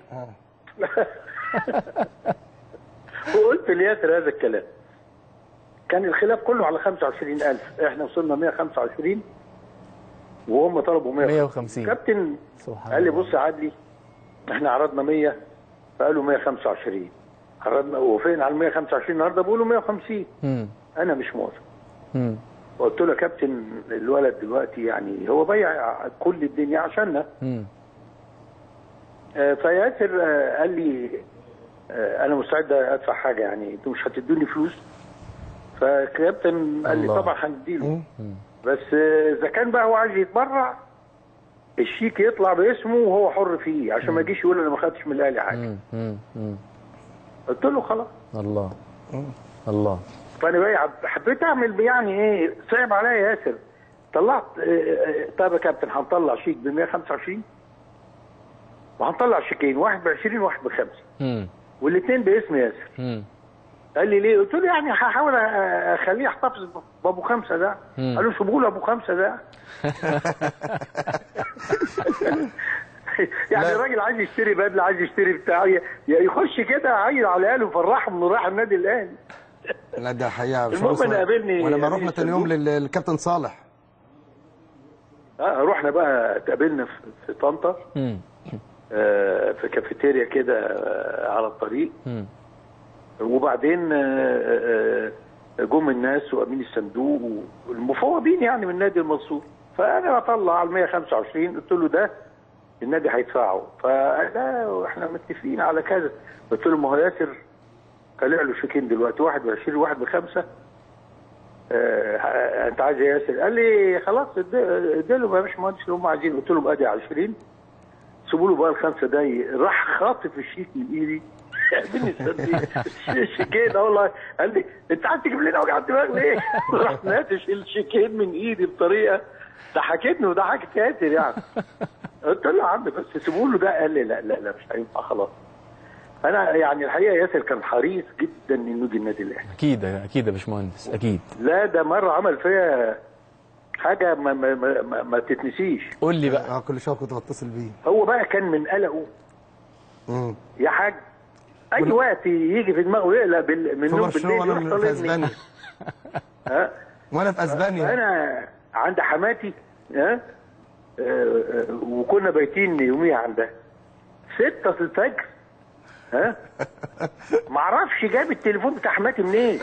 وقلت لياسر هذا الكلام كان الخلاف كله على 25000 احنا وصلنا 125 وهم طلبوا 150 150 كابتن سبحان قال لي الله. بص يا عدلي احنا عرضنا 100 فقالوا 125 عرضنا وفين على 125 النهارده بيقولوا 150 مم. انا مش موافق مم. قلت له يا كابتن الولد دلوقتي يعني هو بيع كل الدنيا عشاننا مم. آه، فياسر آه، قال لي آه، انا مستعد ادفع حاجه يعني انتوا مش هتدوني فلوس فكابتن قال لي الله. طبعا هنديله بس آه، اذا كان بقى هو عايز يتبرع الشيك يطلع باسمه وهو حر فيه عشان ما يجيش يقول انا ما خدتش من الاهلي حاجه مم. مم. مم. قلت له خلاص الله الله فانا بقى حبيت اعمل يعني ايه صعب عليا ياسر طلعت آه، آه، طب يا كابتن هنطلع شيك ب 125 وهنطلع شيكين واحد ب 20 وواحد ب 5 مم. والاثنين باسم ياسر مم. قال لي ليه؟ قلت له يعني هحاول أ- اخليه يحتفظ بابو خمسه ده مم. قال له سيبوا له ابو خمسه ده يعني لا. الراجل عايز يشتري بدله عايز يشتري بتاع ي- يخش كده عيل على عياله ويفرحهم انه راح النادي الاهلي لا ده حقيقه المهم باشمهندس. أنا قابلني ولما أمين رحنا تاني يوم الصندوق. لل- للكابتن صالح آه رحنا بقى اتقابلنا في, في طنطا مم. آه في كافيتيريا كده آه على الطريق مم. وبعدين آه، آه، جم الناس وامين الصندوق والمفوضين يعني من نادي المنصور فانا بطلع على 125 قلت له ده النادي هيدفعه فقال لا احنا متفقين على كذا قلت له ما هو ياسر طلع له شيكين دلوقتي واحد ب 20 وواحد بخمسه آه انت عايز إيه يا ياسر؟ قال لي خلاص ادي- اديله يا باشمهندس اللي هم عايزين قلت له ادي 20 سيبوا له بقى الخمسه دقايق راح خاطف الشيك من ايدي من الشيكين اه والله قال لي انت عايز تجيب لنا وجع دماغ ليه؟ راح ناتش الشيكين من ايدي بطريقه ضحكتني وضحكت ياسر يعني قلت له يا عم بس سيبوا له ده قال لي لا لا لا مش هينفع خلاص انا يعني الحقيقه ياسر كان حريص جدا انه يجي النادي الاهلي اكيد اكيد يا باشمهندس اكيد لا ده مره عمل فيها حاجه ما ما ما, ما, ما تتنسيش قول لي بقى اه كل شويه كنت بتصل بيه هو بقى كان من قلقه مم. يا حاج اي وقت يجي في دماغه يقلق بال... من في النوم برشلونه بالليل وانا يروح في طالبني اسبانيا ها وانا في اسبانيا انا عند حماتي ها آه، آه، وكنا بايتين يوميها عندها ستة الفجر ها معرفش جاب التليفون بتاع حماتي منين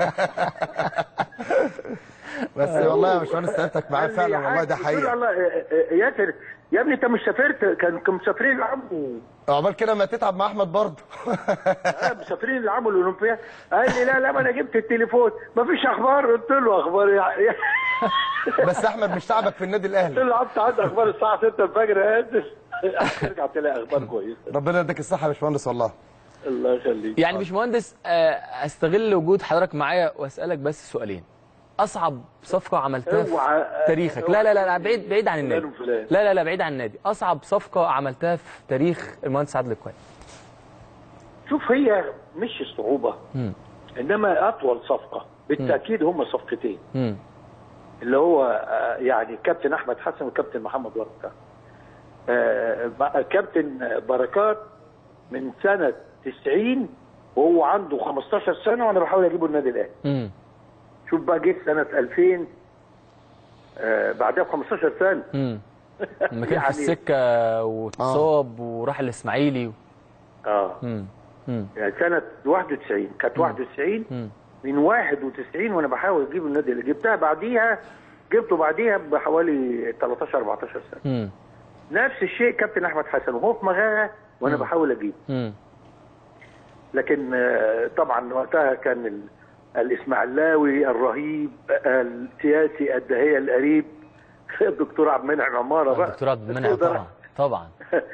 بس والله يا باشمهندس سالتك معاه قال لي فعلا يا والله حاج، ده قلت له حقيقه الله آه، آه، ياسر يا ابني انت مش سافرت كان كانوا مسافرين العموا عقبال كده ما تتعب مع احمد برضه آه، مسافرين العموا الاولمبياد قال لي لا لا ما انا جبت التليفون مفيش اخبار قلت له اخبار يا يا- بس احمد مش تعبك في النادي قلت الاهلي له عبت عندي اخبار الساعه 6 الفجر يا اسف ترجع تلاقي اخبار كويسه ربنا يديك الصحه يا باشمهندس والله الله يخليك يعني باشمهندس آه، استغل وجود حضرتك معايا واسالك بس سؤالين اصعب صفقه عملتها في اوعى- تاريخك لا لا لا لا، بعيد بعيد عن النادي فلان وفلان. لا لا لا بعيد عن النادي اصعب صفقه عملتها في تاريخ المهندس عادل الكويت شوف هي مش الصعوبه انما اطول صفقه بالتاكيد هم صفقتين امم اللي هو آه، يعني كابتن احمد حسن وكابتن محمد بركات آه، ب- كابتن بركات من سنه 90 وهو عنده 15 سنه وانا بحاول اجيبه النادي الاهلي امم شوف بقى جه سنه 2000 آه، بعدها ب 15 سنه امم لما كان في يعني- السكه واتصاب وراح الاسماعيلي اه امم امم يعني سنه 91 كانت 91 مم. من 91 وانا بحاول اجيب النادي اللي جبتها بعديها جبته بعديها بحوالي 13 14 سنه امم نفس الشيء كابتن احمد حسن وهو في مغاغه وانا بحاول اجيبه امم لكن آه، طبعا وقتها كان ال- الاسماعيلاوي الرهيب آه، السياسي الدهيه القريب الدكتور عبد المنعم عماره بقى الدكتور عبد المنعم تقدر- طبعا طبعا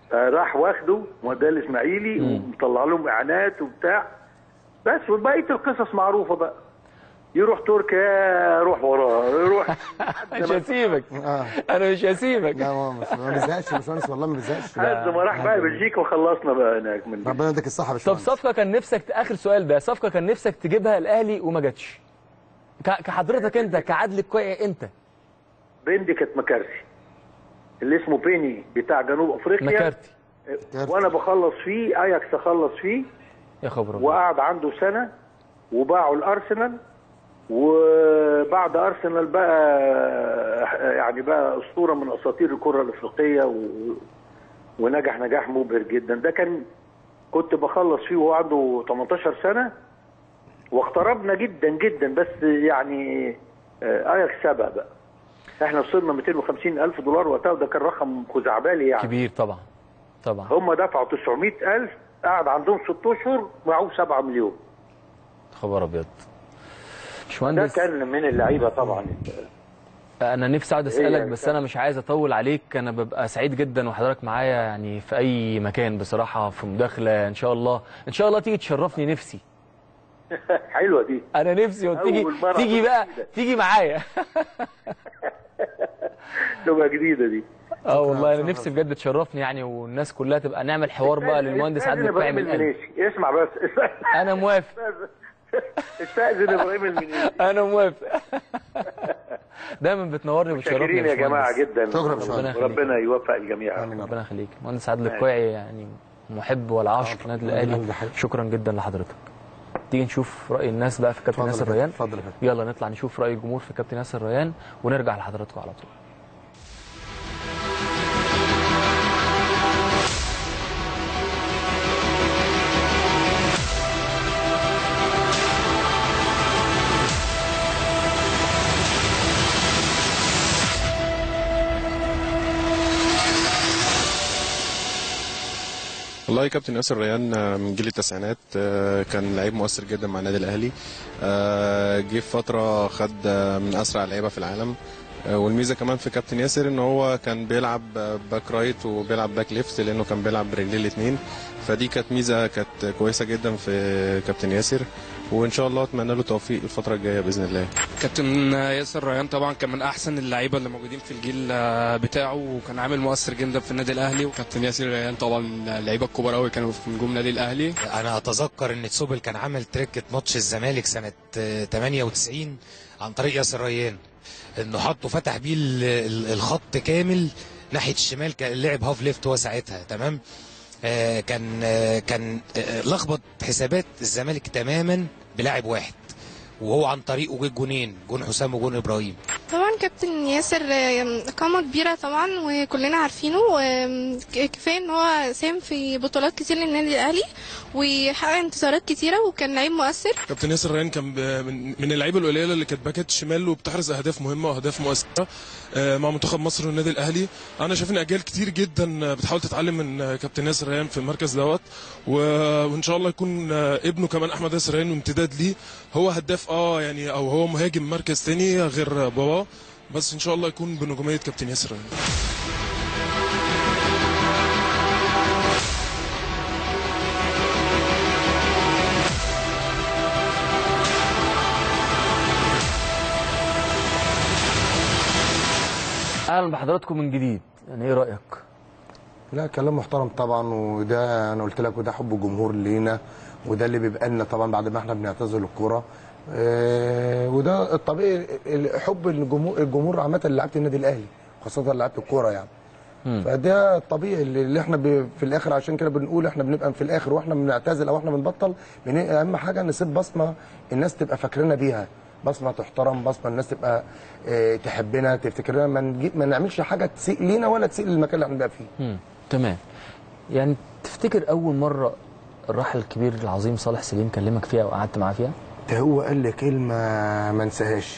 آه، راح واخده موداه الاسماعيلي ومطلع لهم اعلانات وبتاع بس وبقيه القصص معروفه بقى يروح تركيا اروح وراه يروح مش هسيبك اه انا مش هسيبك لا ما ما ما بيزهقش يا باشمهندس والله ما بيزهقش لحد ما راح بقى بلجيكا وخلصنا بقى هناك من ربنا يديك الصحه يا طب باشمهندس صفقه كان نفسك اخر سؤال ده صفقه كان نفسك تجيبها الاهلي وما جاتش ك- كحضرتك انت كعدل الكوعي انت بندي كانت مكارسي اللي اسمه بيني بتاع جنوب افريقيا مكارتي وانا بخلص فيه اياكس اخلص فيه يا خبر أبيض. وقعد عنده سنه وباعوا الارسنال وبعد ارسنال بقى يعني بقى اسطوره من اساطير الكره الافريقيه و... ونجح نجاح مبهر جدا ده كان كنت بخلص فيه وهو عنده 18 سنه واقتربنا جدا جدا بس يعني آه، اياكس سبق بقى احنا وصلنا 250 الف دولار وقتها وده كان رقم خزعبلي يعني كبير طبعا طبعا هم دفعوا 900 الف قعد عندهم 6 اشهر باعوه 7 مليون خبر ابيض ده باشمهندس كان من اللعيبه طبعا انا نفسي اقعد اسالك يعني بس كان- انا مش عايز اطول عليك انا ببقى سعيد جدا وحضرتك معايا يعني في اي مكان بصراحه في مداخله ان شاء الله ان شاء الله تيجي تشرفني نفسي حلوه دي انا نفسي وتيجي أول مرة تيجي أشوف بقى كده. تيجي معايا تبقى جديده دي اه والله انا نفسي بجد تشرفني يعني والناس كلها تبقى نعمل حوار بقى للمهندس عادل استأذن القيعي ابراهيم من القلب المنيسي اسمع بس انا موافق استاذن ابراهيم المنيسي انا موافق دايما بتنورني وبتشرفني شاكرين يا جماعه باشمهندس. جدا شكرا يا باشمهندس. ربنا يخليك. ربنا يوفق الجميع امين يا رب ربنا يخليك مهندس عادل القيعي يعني محب والعاشق للنادي الاهلي ده حقيقي. شكرا جدا لحضرتك تيجي نشوف راي الناس بقى في كابتن اتفضل ياسر يا ريان فندم، اتفضل يا فندم. يلا نطلع نشوف راي الجمهور في كابتن ياسر ريان ونرجع لحضراتكم على طول والله كابتن ياسر ريان آه، من جيل التسعينات آه، كان لعيب مؤثر جدا مع النادي الاهلي آه، جه في فتره خد آه، من اسرع اللعيبه في العالم آه، والميزه كمان في كابتن ياسر ان هو كان بيلعب آه، باك رايت وبيلعب باك ليفت لانه كان بيلعب برجليه الاثنين فدي كانت ميزه كانت كويسه جدا في كابتن ياسر وان شاء الله اتمنى له توفيق الفتره الجايه باذن الله كابتن ياسر ريان طبعا كان من احسن اللعيبه اللي موجودين في الجيل آه، بتاعه وكان عامل مؤثر جدا في النادي الاهلي كابتن ياسر ريان طبعا اللعيبه الكبار قوي كانوا في نجوم نادي الاهلي انا اتذكر ان تسوبل كان عامل تركه ماتش الزمالك سنه آه، 98 عن طريق ياسر ريان انه حطه فتح بيه ال- ال- الخط كامل ناحيه الشمال كان لعب هاف ليفت هو ساعتها تمام آه كان آه كان آه لخبط حسابات الزمالك تماما بلاعب واحد وهو عن طريقه جه جونين جون حسام وجون ابراهيم طبعا كابتن ياسر آه، قامة كبيرة طبعا وكلنا عارفينه وكفاية ان هو ساهم في بطولات كتير للنادي الاهلي وحقق انتصارات كتيرة وكان لعيب مؤثر كابتن ياسر ريان كان ب- من, من اللعيبه القليله اللي كانت باكات شمال وبتحرز اهداف مهمه واهداف مؤثره آه، مع منتخب مصر والنادي الاهلي انا شايف ان اجيال كتير جدا بتحاول تتعلم من آه، كابتن ياسر ريان في المركز دوت و- وان شاء الله يكون آه، ابنه كمان احمد ياسر ريان وامتداد ليه هو هداف اه يعني او هو مهاجم مركز تاني غير بابا بس ان شاء الله يكون بنجوميه كابتن ياسر ريان اهلا بحضراتكم من جديد يعني ايه رايك لا كلام محترم طبعا وده انا قلت لك وده حب الجمهور لينا وده اللي بيبقى لنا طبعا بعد ما احنا بنعتزل الكوره آه، وده الطبيعي ال- حب الجمهور الجمهور عامه لعيبه النادي الاهلي خاصه لعيبه الكوره يعني فده الطبيعي اللي اللي احنا ب- في الاخر عشان كده بنقول احنا بنبقى في الاخر واحنا بنعتزل او احنا بنبطل بن- اهم حاجه نسيب بصمه الناس تبقى فاكرانا بيها بصمه تحترم بصمه الناس تبقى اه تحبنا تفتكرنا ما, نجيب ما نعملش حاجه تسيء لينا ولا تسيء للمكان اللي احنا بنبقى فيه مم. تمام يعني تفتكر اول مره الراحل الكبير العظيم صالح سليم كلمك فيها وقعدت معاه فيها ده هو قال لي كلمه ما انساهاش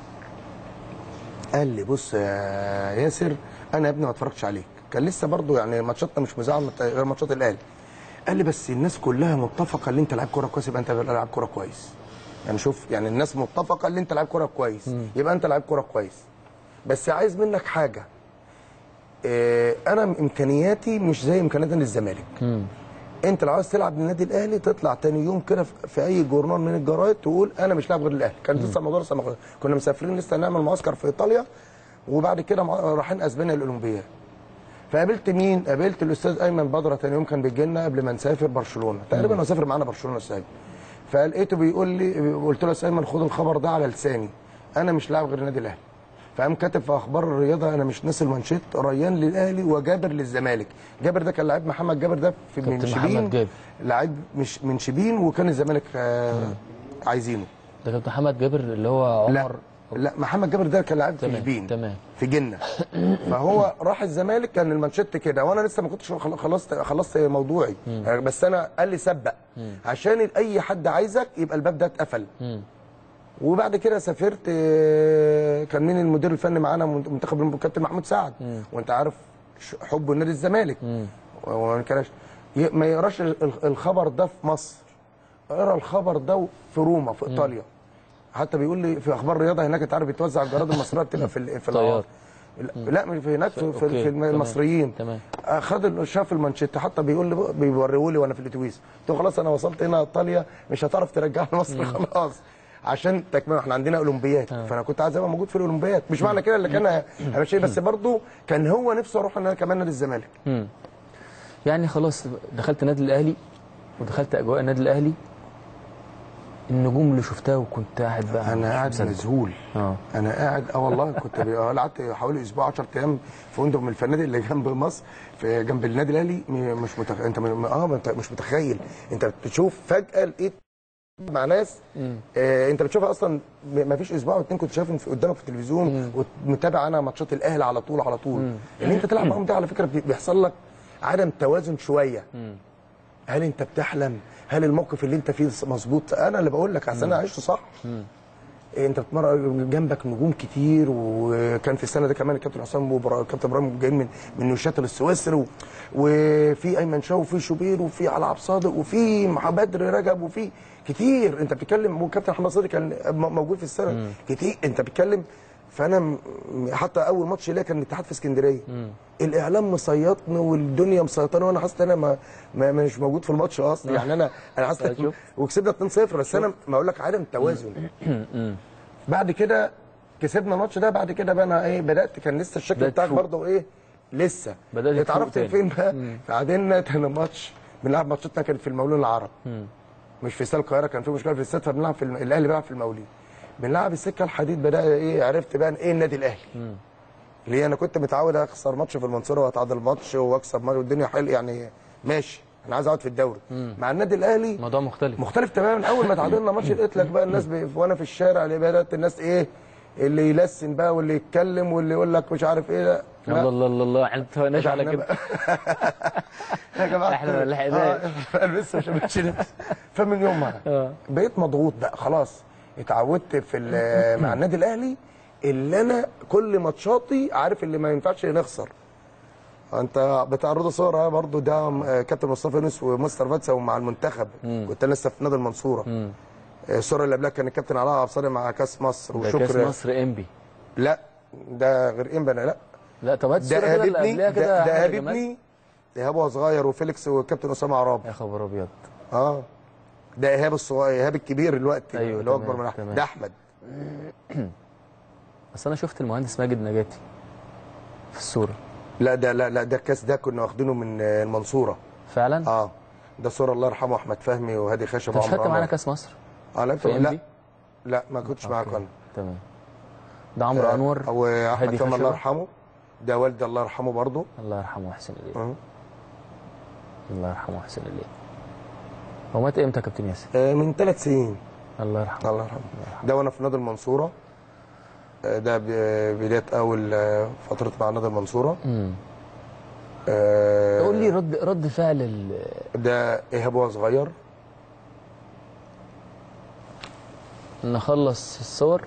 قال لي بص يا ياسر انا يا ابني ما اتفرجتش عليك كان لسه برضو يعني ماتشاتنا مش مذاعه مت- غير ماتشات الاهلي قال لي بس الناس كلها متفقه ان انت لاعب كوره كويس يبقى انت لاعب كوره كويس يعني شوف يعني الناس متفقه ان انت لاعب كوره كويس يبقى انت لاعب كوره كويس بس عايز منك حاجه آه، انا امكانياتي مش زي امكانيات نادي الزمالك مم. انت لو عايز تلعب للنادي الاهلي تطلع تاني يوم كده في- في اي جورنال من الجرايد تقول انا مش لاعب غير الاهلي كان لسه الموضوع لسه ما- كنا مسافرين لسه نعمل معسكر في ايطاليا وبعد كده مع- رايحين اسبانيا الاولمبياد فقابلت مين؟ قابلت الاستاذ ايمن بدره تاني يوم كان بيجي لنا قبل ما نسافر برشلونه تقريبا هو سافر معانا برشلونه الاستاذ أيمن. فلقيته بيقول لي قلت له يا استاذ ايمن خد الخبر ده على لساني انا مش لاعب غير النادي الاهلي فقام كاتب في اخبار الرياضه انا مش ناسي المانشيت ريان للاهلي وجابر للزمالك جابر ده كان لعيب محمد جابر ده في من كابتن محمد شبين جابر. لعيب مش من شبين وكان الزمالك آه عايزينه ده كابتن محمد جابر اللي هو لا عمر لا محمد جابر ده كان لعيب في تمام، شبين تمام. في جنه فهو راح الزمالك كان المانشيت كده وانا لسه ما كنتش خل- خلصت خلصت موضوعي آه، بس انا قال لي سبق عشان اي حد عايزك يبقى الباب ده اتقفل مم. وبعد كده سافرت آه، كان مين المدير الفني معانا منتخب الكابتن محمود سعد وانت عارف ش- حبه لنادي الزمالك وما كانش ي- ما يقراش ال- ال- الخبر ده في مصر اقرا الخبر ده في روما في ايطاليا حتى بيقول لي في اخبار الرياضه هناك انت عارف بتوزع الجرائد المصريه بتبقى في ال- في طيار. العواصم. لا مش في هناك في, أوكي، في, في تمام، المصريين تمام. خد ال- شاف المانشيت حتى بيقول لي بيوريه لي وانا في الاتوبيس قلت له خلاص انا وصلت هنا ايطاليا مش هتعرف ترجعني مصر خلاص عشان تكمل احنا عندنا اولمبياد فانا كنت عايز ابقى موجود في الاولمبياد مش معنى كده اللي كان هيبقى شيء بس برضه كان هو نفسه اروح ان انا كمان نادي الزمالك مم. يعني خلاص دخلت النادي الاهلي ودخلت اجواء النادي الاهلي النجوم اللي شفتها وكنت قاعد بقى انا مش قاعد مصدق. مذهول اه انا قاعد اه والله كنت بي- آه، قعدت حوالي اسبوع 10 ايام في فندق من الفنادق اللي جنب مصر في جنب النادي الاهلي م- مش متخ... انت م... اه ما انت مش متخيل انت بتشوف فجاه لقيت مع ناس آه انت بتشوفها اصلا م- ما فيش اسبوع او اتنين كنت شايفهم في قدامك في التلفزيون ومتابع انا ماتشات الاهلي على طول على طول ان انت تلعب معاهم ده على فكره بي- بيحصل لك عدم توازن شويه هل انت بتحلم هل الموقف اللي انت فيه مظبوط انا اللي بقول لك عشان انا عشته صح انت بتمرن جنبك نجوم كتير وكان في السنه دي كمان الكابتن حسام والكابتن ابراهيم جايين من من نوشاتل السويسري و- وفي ايمن شاو وفي شوبير وفي علي عبد الصادق وفي مع بدر رجب وفي كتير انت بتتكلم والكابتن محمد صديق كان م- موجود في السنه كتير انت بتتكلم فانا م- حتى اول ماتش ليا كان الاتحاد في اسكندريه الاعلام مسيطني والدنيا مسيطراني وانا حاسس ان انا ما ما مش موجود في الماتش اصلا يعني انا انا حاسس شوف. وكسبنا 2-0 بس انا ما اقول لك عدم توازن بعد كده كسبنا الماتش ده بعد كده بقى انا ايه بدات كان لسه الشكل بدأت بتاعك تفوق. برضه ايه لسه بدأت تفوق اتعرفت تاني. فين بقى بعدين تاني ماتش بنلعب ماتشاتنا كانت في المولود العرب مش في استاد القاهره كان في مشكله في الاستاد فبنلعب في الم- الاهلي بيلعب في المولود بنلعب السكه الحديد بدا ايه عرفت بقى ايه النادي الاهلي ليه انا كنت متعود اخسر ماتش في المنصوره واتعادل ماتش واكسب ماتش والدنيا حلو يعني ماشي انا عايز اقعد في الدوري مع النادي الاهلي موضوع مختلف مختلف تماما اول ما تعادلنا ماتش لقيت لك بقى الناس ب... وانا في الشارع اللي بدات الناس ايه اللي يلسن بقى واللي يتكلم واللي يقول لك مش عارف ايه لا الله الله الله الله احنا ما اتفقناش على إحنا كده بقى- يا جماعه إحنا ما لحقناش. آه، لسه مش ماشي فمن يومها آه. بقيت مضغوط بقى خلاص اتعودت في ال- مع النادي الاهلي اللي انا كل ماتشاتي عارف اللي ما ينفعش نخسر انت بتعرضوا صور اه برضه ده آه، كابتن مصطفى يونس ومستر فاتسا ومع المنتخب كنت انا لسه في نادي المنصوره آه، الصوره اللي قبلها كان الكابتن علاء عبد الصادق مع كاس مصر ده كاس وشكرا مصر انبي لا ده غير امبا لا لا طب هات ده الصوره كده اللي قابلني قبلها ده, كده ده يا جمال. قابلني ايهاب وهو صغير وفيليكس والكابتن اسامه عرابي يا خبر ابيض اه ده ايهاب الصغير ايهاب الكبير دلوقتي أيوة، اللي هو تمام، اكبر من احمد تمام. ده احمد بس انا شفت المهندس ماجد نجاتي في الصوره لا ده لا لا ده الكاس ده كنا واخدينه من آه، المنصوره فعلا اه ده صوره الله يرحمه احمد فهمي وهادي خشب انت مش وعمرو خدت معانا عمر. كاس مصر اه لعبت في لا إنبي؟ لا ما كنتش معاك انا تمام ده عمرو انور واحمد هادي فهمي الله خشبة. يرحمه ده والدي الله يرحمه برضه الله يرحمه ويحسن اليه آه. الله يرحمه ويحسن اليه هو مات امتى يا كابتن ياسر آه، من ثلاث سنين الله يرحمه الله يرحمه ده وانا في نادي المنصوره آه، ده ب- بدايه اول آه، فتره مع نادي المنصوره امم آه، قول لي رد رد فعل ال- ده ايهاب وهو صغير نخلص الصور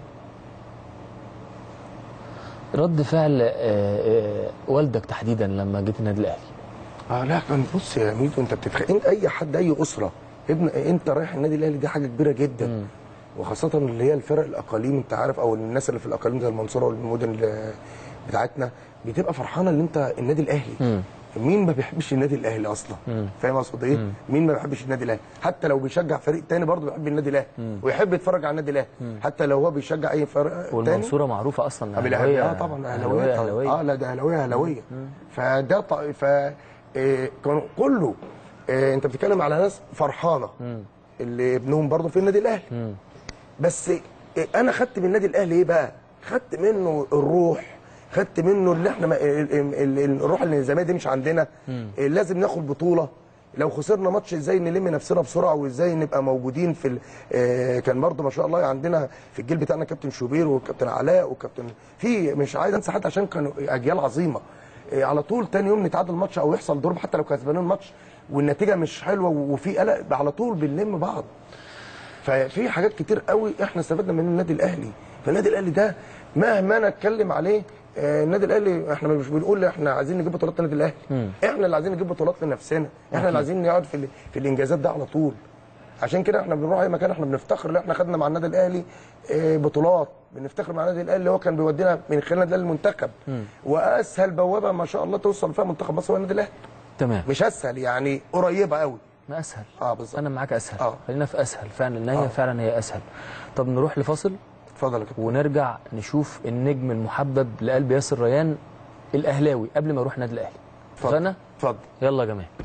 رد فعل آه، آه، والدك تحديدا لما جيت النادي الاهلي اه لا كان بص يا ميدو انت بتتخيل انت اي حد اي اسره ابن انت رايح النادي الاهلي دي حاجه كبيره جدا وخاصه اللي هي الفرق الاقاليم انت عارف او الناس اللي في الاقاليم زي المنصوره والمدن اللي بتاعتنا بتبقى فرحانه ان انت النادي الاهلي مين ما بيحبش النادي الاهلي اصلا فاهم اقصد ايه مين ما بيحبش النادي الاهلي حتى لو بيشجع فريق تاني برضه بيحب النادي الاهلي ويحب يتفرج على النادي الاهلي حتى لو هو بيشجع اي فريق تاني والمنصوره معروفه اصلا طب أهلاوية- اه طبعا اهلاويه اهلاويه اهلاويه اه لا ده اهلاويه اهلاويه فده ط... ف إيه كانوا كله إيه انت بتتكلم على ناس فرحانه اللي ابنهم برضه في النادي الاهلي بس إيه انا خدت من النادي الاهلي ايه بقى؟ خدت منه الروح خدت منه اللي احنا ما ال- ال- ال- الروح اللي زمان دي مش عندنا إيه لازم ناخد بطوله لو خسرنا ماتش ازاي نلم نفسنا بسرعه وازاي نبقى موجودين في ال- آه، كان برضه ما شاء الله عندنا في الجيل بتاعنا كابتن شوبير وكابتن علاء وكابتن في مش عايز انسى حد عشان كانوا اجيال عظيمه آه، على طول تاني يوم نتعادل ماتش او يحصل ضرب حتى لو كسبانين الماتش والنتيجه مش حلوه وفي قلق على طول بنلم بعض ففي حاجات كتير قوي احنا استفدنا من النادي الاهلي فالنادي الاهلي ده مهما انا اتكلم عليه آه، النادي الاهلي احنا مش بنقول احنا عايزين نجيب بطولات النادي الاهلي احنا اللي عايزين نجيب بطولات لنفسنا احنا اللي عايزين نقعد في ال- في الانجازات ده على طول عشان كده احنا بنروح اي مكان احنا بنفتخر ان احنا خدنا مع النادي الاهلي آه، بطولات بنفتخر مع النادي الاهلي اللي هو كان بيودينا من خلال النادي الاهلي المنتخب واسهل بوابه ما شاء الله توصل فيها منتخب مصر هو النادي الاهلي تمام مش اسهل يعني قريبه قوي ما اسهل اه بالظبط انا معاك اسهل آه. خلينا في اسهل فعلا ان هي آه. فعلا هي اسهل طب نروح لفاصل اتفضل يا كابتن ونرجع نشوف النجم المحبب لقلب ياسر ريان الاهلاوي قبل ما يروح النادي الاهلي اتفضل. اتفقنا اتفضل يلا يا جماعه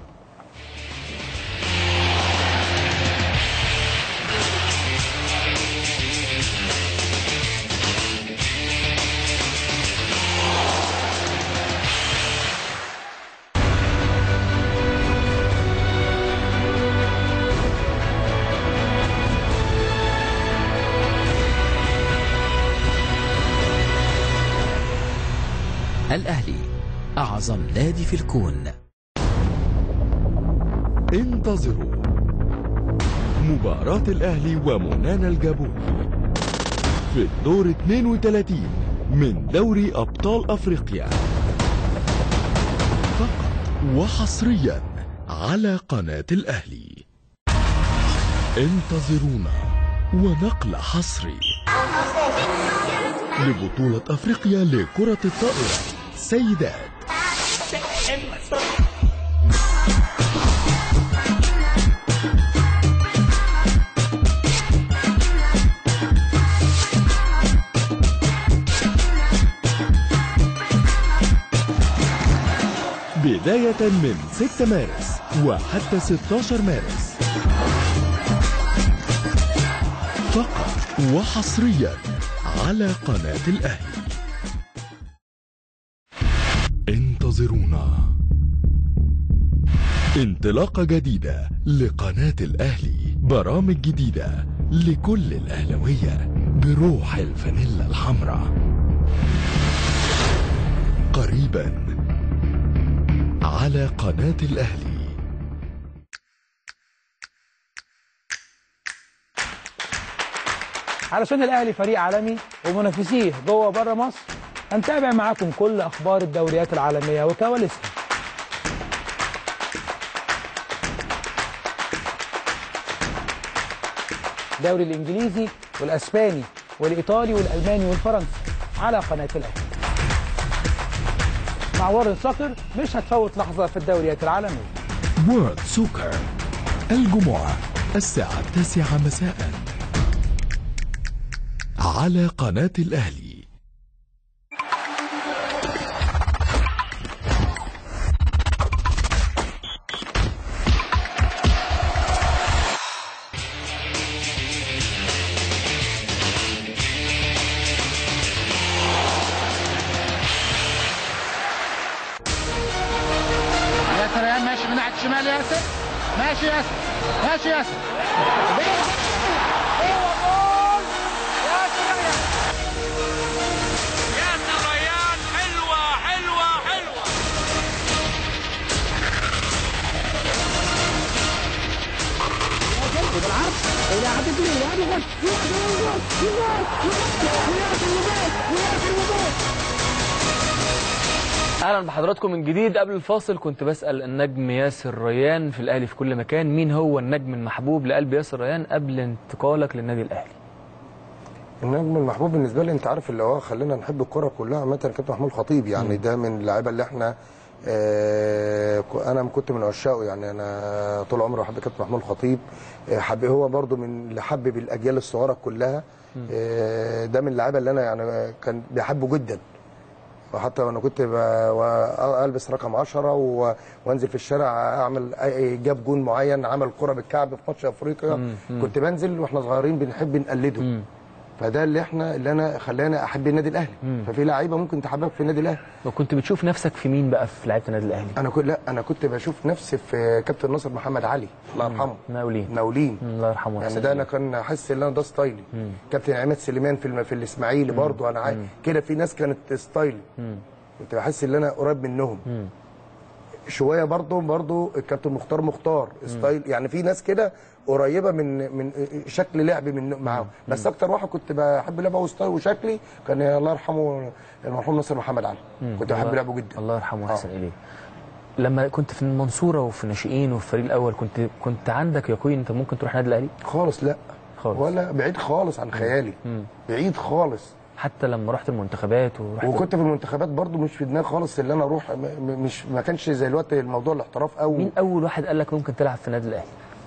الأهلي أعظم نادي في الكون انتظروا مباراة الأهلي ومنانا الجابوني في الدور 32 من دوري أبطال أفريقيا فقط وحصريا على قناة الأهلي انتظرونا ونقل حصري لبطولة أفريقيا لكرة الطائرة سيدات بداية من 6 مارس وحتى 16 مارس فقط وحصريا على قناة الأهلي انتظرونا انطلاقة جديدة لقناة الأهلي برامج جديدة لكل الأهلوية بروح الفانيلا الحمراء قريبا على قناة الأهلي علشان الاهلي فريق عالمي ومنافسيه جوه وبره مصر هنتابع معاكم كل اخبار الدوريات العالميه وكواليسها الدوري الانجليزي والاسباني والايطالي والالماني والفرنسي على قناه الاهلي مع وارن سكر مش هتفوت لحظه في الدوريات العالميه وورد سوكر الجمعة الساعة التاسعة مساء على قناة الأهلي ياسر ريان ماشي من ناحيه الشمال ياسر ماشي ياسر ماشي ياسر هو جول ياسر ريان ياسر ريان حلوه حلوه حلوه بالعرض الى عدد الى عدد اهلا بحضراتكم من جديد قبل الفاصل كنت بسال النجم ياسر ريان في الاهلي في كل مكان مين هو النجم المحبوب لقلب ياسر ريان قبل انتقالك للنادي الاهلي النجم المحبوب بالنسبه لي انت عارف اللي هو خلينا نحب الكره كلها عامه كابتن محمود الخطيب يعني ده من اللعيبه اللي احنا آه ك- انا كنت من عشاقه يعني انا طول عمري بحب كابتن محمود الخطيب آه، حب هو برضو من اللي حبب الاجيال الصغيره كلها آه، ده من اللعيبه اللي انا يعني كان بيحبه جدا وحتى وانا كنت ب- و- البس رقم 10 و- وانزل في الشارع اعمل أي- جاب جون معين عمل كره بالكعب في ماتش افريقيا مم. مم. كنت بنزل واحنا صغيرين بنحب نقلده فده اللي احنا اللي انا خلاني احب النادي الاهلي مم. ففي لعيبه ممكن تحببك في النادي الاهلي وكنت بتشوف نفسك في مين بقى في لعيبه النادي الاهلي انا كنت لا انا كنت بشوف نفسي في كابتن ناصر محمد علي الله يرحمه مقاولين مقاولين الله يرحمه يعني ويحسن ده انا إليه. كان احس ان انا ده ستايلي مم. كابتن عماد سليمان في الم... في الاسماعيلي برضه انا عاي... كده في ناس كانت ستايلي مم. كنت بحس ان انا قريب منهم مم. شويه برضه برضه الكابتن مختار مختار ستايل يعني في ناس كده قريبه من من شكل لعب من معاهم بس اكتر واحد كنت بحب لعبه وستايل وشكلي كان الله يرحمه المرحوم ناصر محمد علي مم. كنت بحب الله- لعبه جدا الله يرحمه ويحسن اليه لما كنت في المنصوره وفي الناشئين وفي الفريق الاول كنت كنت عندك يقين انت ممكن تروح النادي الاهلي خالص لا خالص ولا بعيد خالص عن خيالي مم. بعيد خالص حتى لما رحت المنتخبات ورحت وكنت في المنتخبات برضو مش في دماغي خالص اللي انا اروح م- م- مش ما كانش زي الوقت الموضوع الاحتراف او مين اول واحد قال لك ممكن تلعب في النادي الاهلي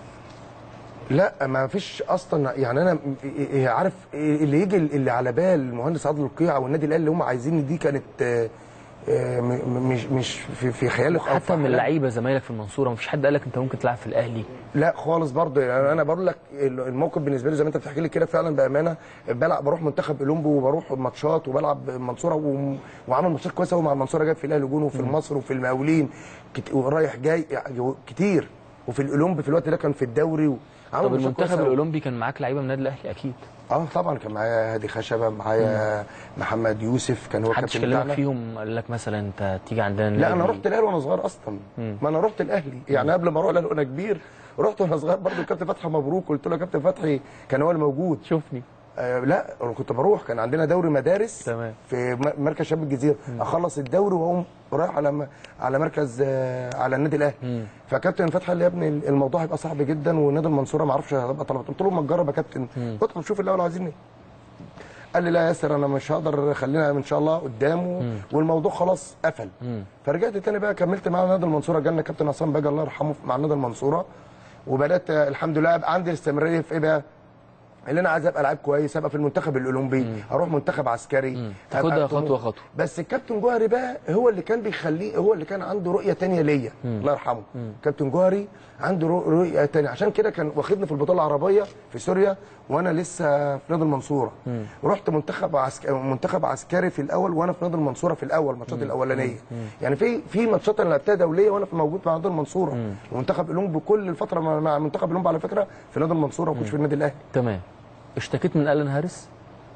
لا ما فيش اصلا يعني انا م- إيه عارف اللي يجي اللي على بال المهندس عادل القيع والنادي الاهلي اللي هم عايزين دي كانت آه، آه، م- م- مش مش في في خيالي أو في حتى من أحلامي. اللعيبه زمايلك في المنصوره مفيش حد قال لك انت ممكن تلعب في الاهلي لا خالص برضه يعني انا بقول لك الموقف بالنسبه لي زي ما انت بتحكي لي كده فعلا بامانه بلعب بروح منتخب اولمبي وبروح ماتشات وبلعب المنصوره و... وعامل ماتشات كويسه ومع المنصوره جايب في الاهلي جون وفي المصر وفي المقاولين كت... ورايح جاي يعني كتير وفي الاولمبي في الوقت ده كان في الدوري و... عامل طب ماتشات المنتخب كويسة أوي. الاولمبي كان معاك لعيبه من النادي الاهلي اكيد اه طبعا كان معايا هادي خشبه معايا محمد يوسف كان هو محدش كابتن كلمك بتاعنا فيهم قال لك مثلا انت تيجي عندنا لا انا النادي؟ رحت الاهلي وانا صغير اصلا مم. ما انا رحت الاهلي يعني قبل ما اروح الاهلي وانا كبير رحت وانا صغير برضه الكابتن فتحي مبروك قلت له يا كابتن فتحي كان هو اللي موجود شوفني آه لا انا كنت بروح كان عندنا دوري مدارس تمام. في م- مركز شباب الجزيره اخلص الدوري واقوم رايح على م- على مركز آه على النادي الاهلي مم. فكابتن فتحي قال لي يا ابني الموضوع هيبقى صعب جدا ونادي المنصوره ما اعرفش هتبقى طلبت قلت له ما تجرب يا كابتن مم. ادخل شوف الاول عايزين ايه قال لي لا يا ياسر انا مش هقدر خلينا ان شاء الله قدامه مم. والموضوع خلاص قفل مم. فرجعت تاني بقى كملت مع نادي المنصوره جالنا كابتن عصام باجي الله يرحمه مع نادي المنصوره وبدات آه، الحمد لله ابقى عندي الاستمراريه في ايه بقى؟ اللي انا عايز ابقى لعيب كويس ابقى في المنتخب الاولمبي اروح منتخب عسكري تاخدها أبقى- خطوة خطوة. بس الكابتن جوهري بقى هو اللي كان بيخليه هو اللي كان عنده رؤيه تانية ليا مم. الله يرحمه مم. كابتن جوهري عنده رؤ- رؤيه تانية عشان كده كان واخدني في البطوله العربيه في سوريا وانا لسه في نادي المنصوره مم. رحت منتخب عسكري منتخب عسكري في الاول وانا في نادي المنصوره في الاول الماتشات الاولانيه مم. يعني في في ماتشات انا لعبتها دوليه وانا في موجود مع نادي المنصوره مم. ومنتخب اولمبي كل الفتره مع- مع منتخب اولمبي على فكره في نادي المنصوره ما كنتش في النادي الاهلي تمام اشتكيت من الين هاريس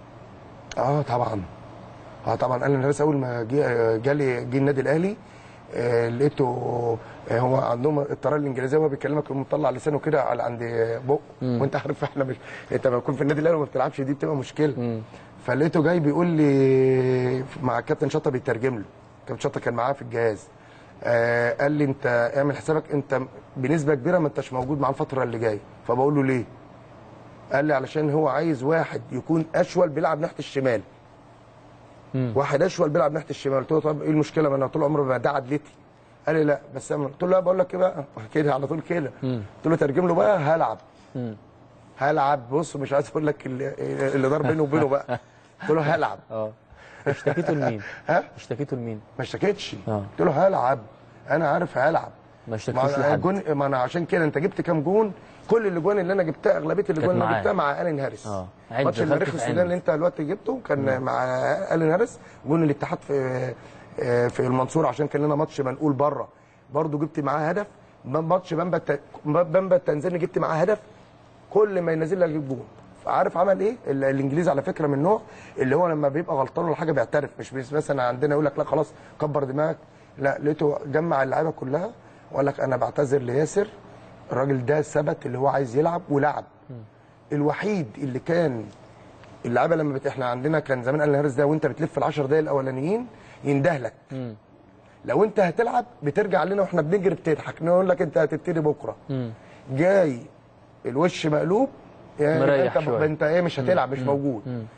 اه طبعا اه طبعا انا الناس اول ما جه جالي جه النادي الاهلي آه لقيته آه هو عندهم الطريقه الانجليزيه وهو بيكلمك يقوم مطلع لسانه كده على عند بقه مم. وانت عارف احنا مش انت لما تكون في النادي الاهلي وما بتلعبش دي بتبقى مشكله مم. فلقيته جاي بيقول لي مع الكابتن شطه بيترجم له كابتن شطه كان معاه في الجهاز آه قال لي انت اعمل حسابك انت بنسبه كبيره ما انتش موجود معاه الفتره اللي جايه فبقول له ليه قال لي علشان هو عايز واحد يكون اشول بيلعب ناحيه الشمال مم. واحد اشول بيلعب ناحيه الشمال قلت له طب ايه المشكله ما انا طول عمري بقى ده عدلتي قال لي لا بس أنا قلت له لا بقول لك ايه بقى كده على طول كده مم. قلت له ترجم له بقى هلعب مم. هلعب بص مش عايز اقول لك اللي, اللي دار بينه وبينه بقى قلت له هلعب اه اشتكيته لمين؟ ها اشتكيته لمين؟ ما اشتكيتش اه قلت له هلعب انا عارف هلعب ما اشتكيتوش ما لحد جون ما انا عشان كده انت جبت كام جون كل الاجوان اللي انا جبتها اغلبيه الاجوان اللي معاه. جبتها مع الين هاريس اه عد ماتش دخلت المريخ في السودان عند. اللي انت دلوقتي جبته كان مع الين هاريس جون الاتحاد في آه، في المنصوره عشان كان لنا ماتش منقول بره برضو جبت معاه هدف ماتش بامبا الت- بامبا التنزاني جبت معاه هدف كل ما ينزل لي اجيب جون عارف عمل ايه ال- الانجليزي على فكره من نوع اللي هو لما بيبقى غلطان ولا حاجه بيعترف مش بس مثلا عندنا يقول لك لا خلاص كبر دماغك لا لقيته جمع اللعيبه كلها وقال لك انا بعتذر لياسر الراجل ده ثبت اللي هو عايز يلعب ولعب الوحيد اللي كان اللعيبه لما بت... احنا عندنا كان زمان قال هارس ده وانت بتلف العشر دقايق الاولانيين يندهلك مم. لو انت هتلعب بترجع لنا واحنا بنجري بتضحك نقول لك انت هتبتدي بكره مم. جاي الوش مقلوب يعني مريح انت شوية. انت ايه مش هتلعب مش مم. موجود مم.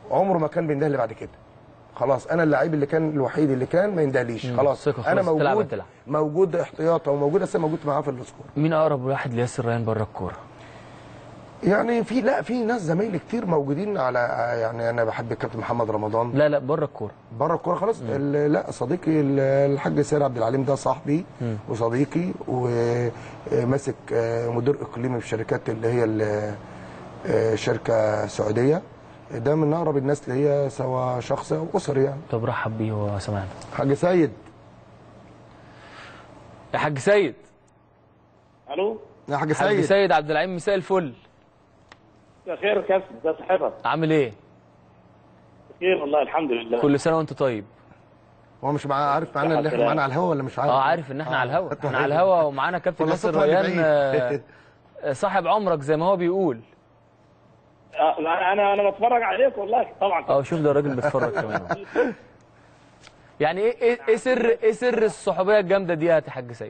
عمره ما كان بيندهلي بعد كده خلاص انا اللعيب اللي كان الوحيد اللي كان ما يندهليش مم. خلاص ثقة انا خلاص، تلعب موجود هتلعب. موجود احتياط او موجود اصلا موجود معاه في السكور مين اقرب واحد لياسر ريان بره الكوره يعني في لا في ناس زمايلي كتير موجودين على يعني انا بحب الكابتن محمد رمضان لا لا بره الكوره بره الكوره خلاص ال- لا صديقي ال- الحاج سيد عبد العليم ده صاحبي مم. وصديقي وماسك آه، مدير اقليمي في شركات اللي هي ال- آه، شركه سعوديه ده من اقرب الناس اللي هي سواء شخص او اسري يعني طب رحب بيه هو سمعنا حاج سيد يا حاج سيد الو يا حاج حاج سيد سيد عبد العليم مساء الفل مساء خير يا كابتن ده صحتك عامل ايه بخير والله الحمد لله كل سنه وانت طيب هو مش معاه عارف معانا اللي احنا معانا على الهوا ولا مش عارف اه عارف ان احنا على الهوا آه. احنا على الهوا ومعانا كابتن والله ياسر صوتها اللي ريان بعيد. آه، صاحب عمرك زي ما هو بيقول آه، انا انا انا بتفرج عليك والله طبعا اه شوف ده الراجل بيتفرج كمان يعني ايه ايه إيه سر ايه سر الصحوبيه الجامده دي يا حاج سيد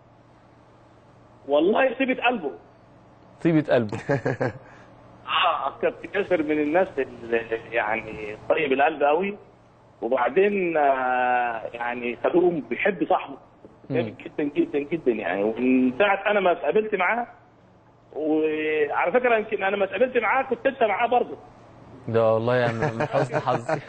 والله سيبت قلبه طيبه قلبه اه كابتن ياسر من الناس اللي يعني طيب القلب قوي وبعدين آه، يعني خدوم بيحب صاحبه جامد جدا جدا جدا يعني ومن ساعه انا ما اتقابلت معاه وعلى فكره يمكن انا ما اتقابلت معاه كنت انت معاه برضه ده والله يعني من حسن حظي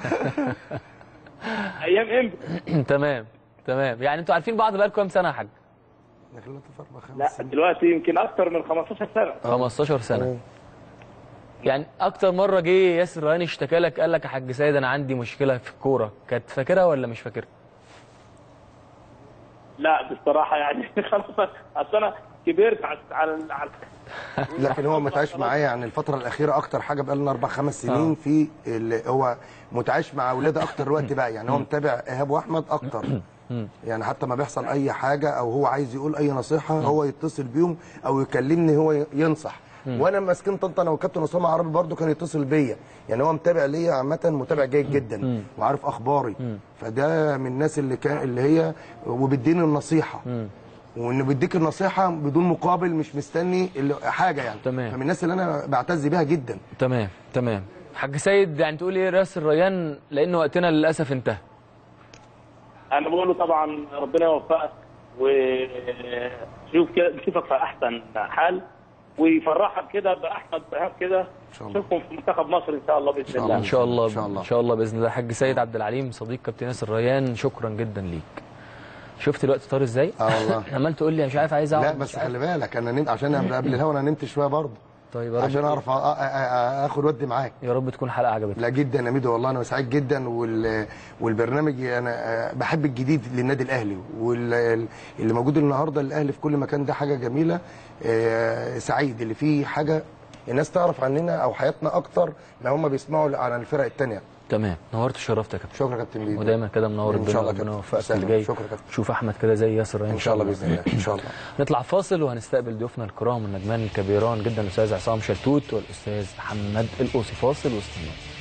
ايام امتى تمام تمام يعني انتوا عارفين بعض بقالكم كام سنه يا حاج لا دلوقتي يمكن اكتر من 15 سنه 15 سنه يعني اكتر مره جه ياسر ريان اشتكى لك قال لك يا حاج سيد انا عندي مشكله في الكوره كانت فاكرها ولا مش فاكرها لا بصراحه يعني خلاص اصل انا كبرت على على على لكن هو متعايش معايا يعني الفترة الأخيرة أكتر حاجة بقى لنا أربع خمس سنين في اللي هو متعايش مع أولاده أكتر وقت بقى يعني هو متابع إيهاب وأحمد أكتر يعني حتى ما بيحصل أي حاجة أو هو عايز يقول أي نصيحة هو يتصل بيهم أو يكلمني هو ينصح وانا ماسكين طنطا انا والكابتن اسامه عربي برضو كان يتصل بيا يعني هو متابع ليا عامه متابع جيد جدا وعارف اخباري فده من الناس اللي كان اللي هي وبيديني النصيحه وانه بيديك النصيحه بدون مقابل مش مستني اللي- حاجه يعني تمام. فمن الناس اللي انا بعتز بيها جدا تمام تمام حاج سيد يعني تقول ايه ياسر ريان لان وقتنا للاسف انتهى انا بقول له طبعا ربنا يوفقك وشوف كده نشوفك في احسن حال ويفرحك كده باحمد بهاب كده نشوفكم في منتخب مصر ان شاء الله باذن الله ان شاء الله ان شاء الله ان شاء الله باذن الله حاج سيد عبد العليم صديق كابتن ياسر ريان شكرا جدا ليك شفت الوقت طار ازاي اه والله عمال تقول لي مش عارف عايز اقعد لا مش بس عارف. خلي بالك انا نمت عشان أنا قبل الهوا انا نمت شويه برضه طيب يا رب عشان اعرف أ- أ- أ- اخد ودي معاك يا رب تكون حلقه عجبتك لا جدا يا ميدو والله انا سعيد جدا وال... والبرنامج انا آه، بحب الجديد للنادي الاهلي واللي موجود النهارده الاهلي في كل مكان ده حاجه جميله آه، سعيد اللي فيه حاجه الناس تعرف عننا او حياتنا اكتر ما هم بيسمعوا عن الفرق الثانيه تمام نورت وشرفت يا كابتن شكرا يا كابتن بيدو ودايما كده منور ان شاء الله ربنا كابتن. يوفقك سهلا. اللي جاي شكرا يا كابتن. شوف احمد كده زي ياسر ريان ان شاء الله باذن الله ان شاء الله نطلع فاصل وهنستقبل ضيوفنا الكرام النجمان الكبيران جدا الاستاذ عصام شلتوت والاستاذ محمد الاوصي فاصل واستنوا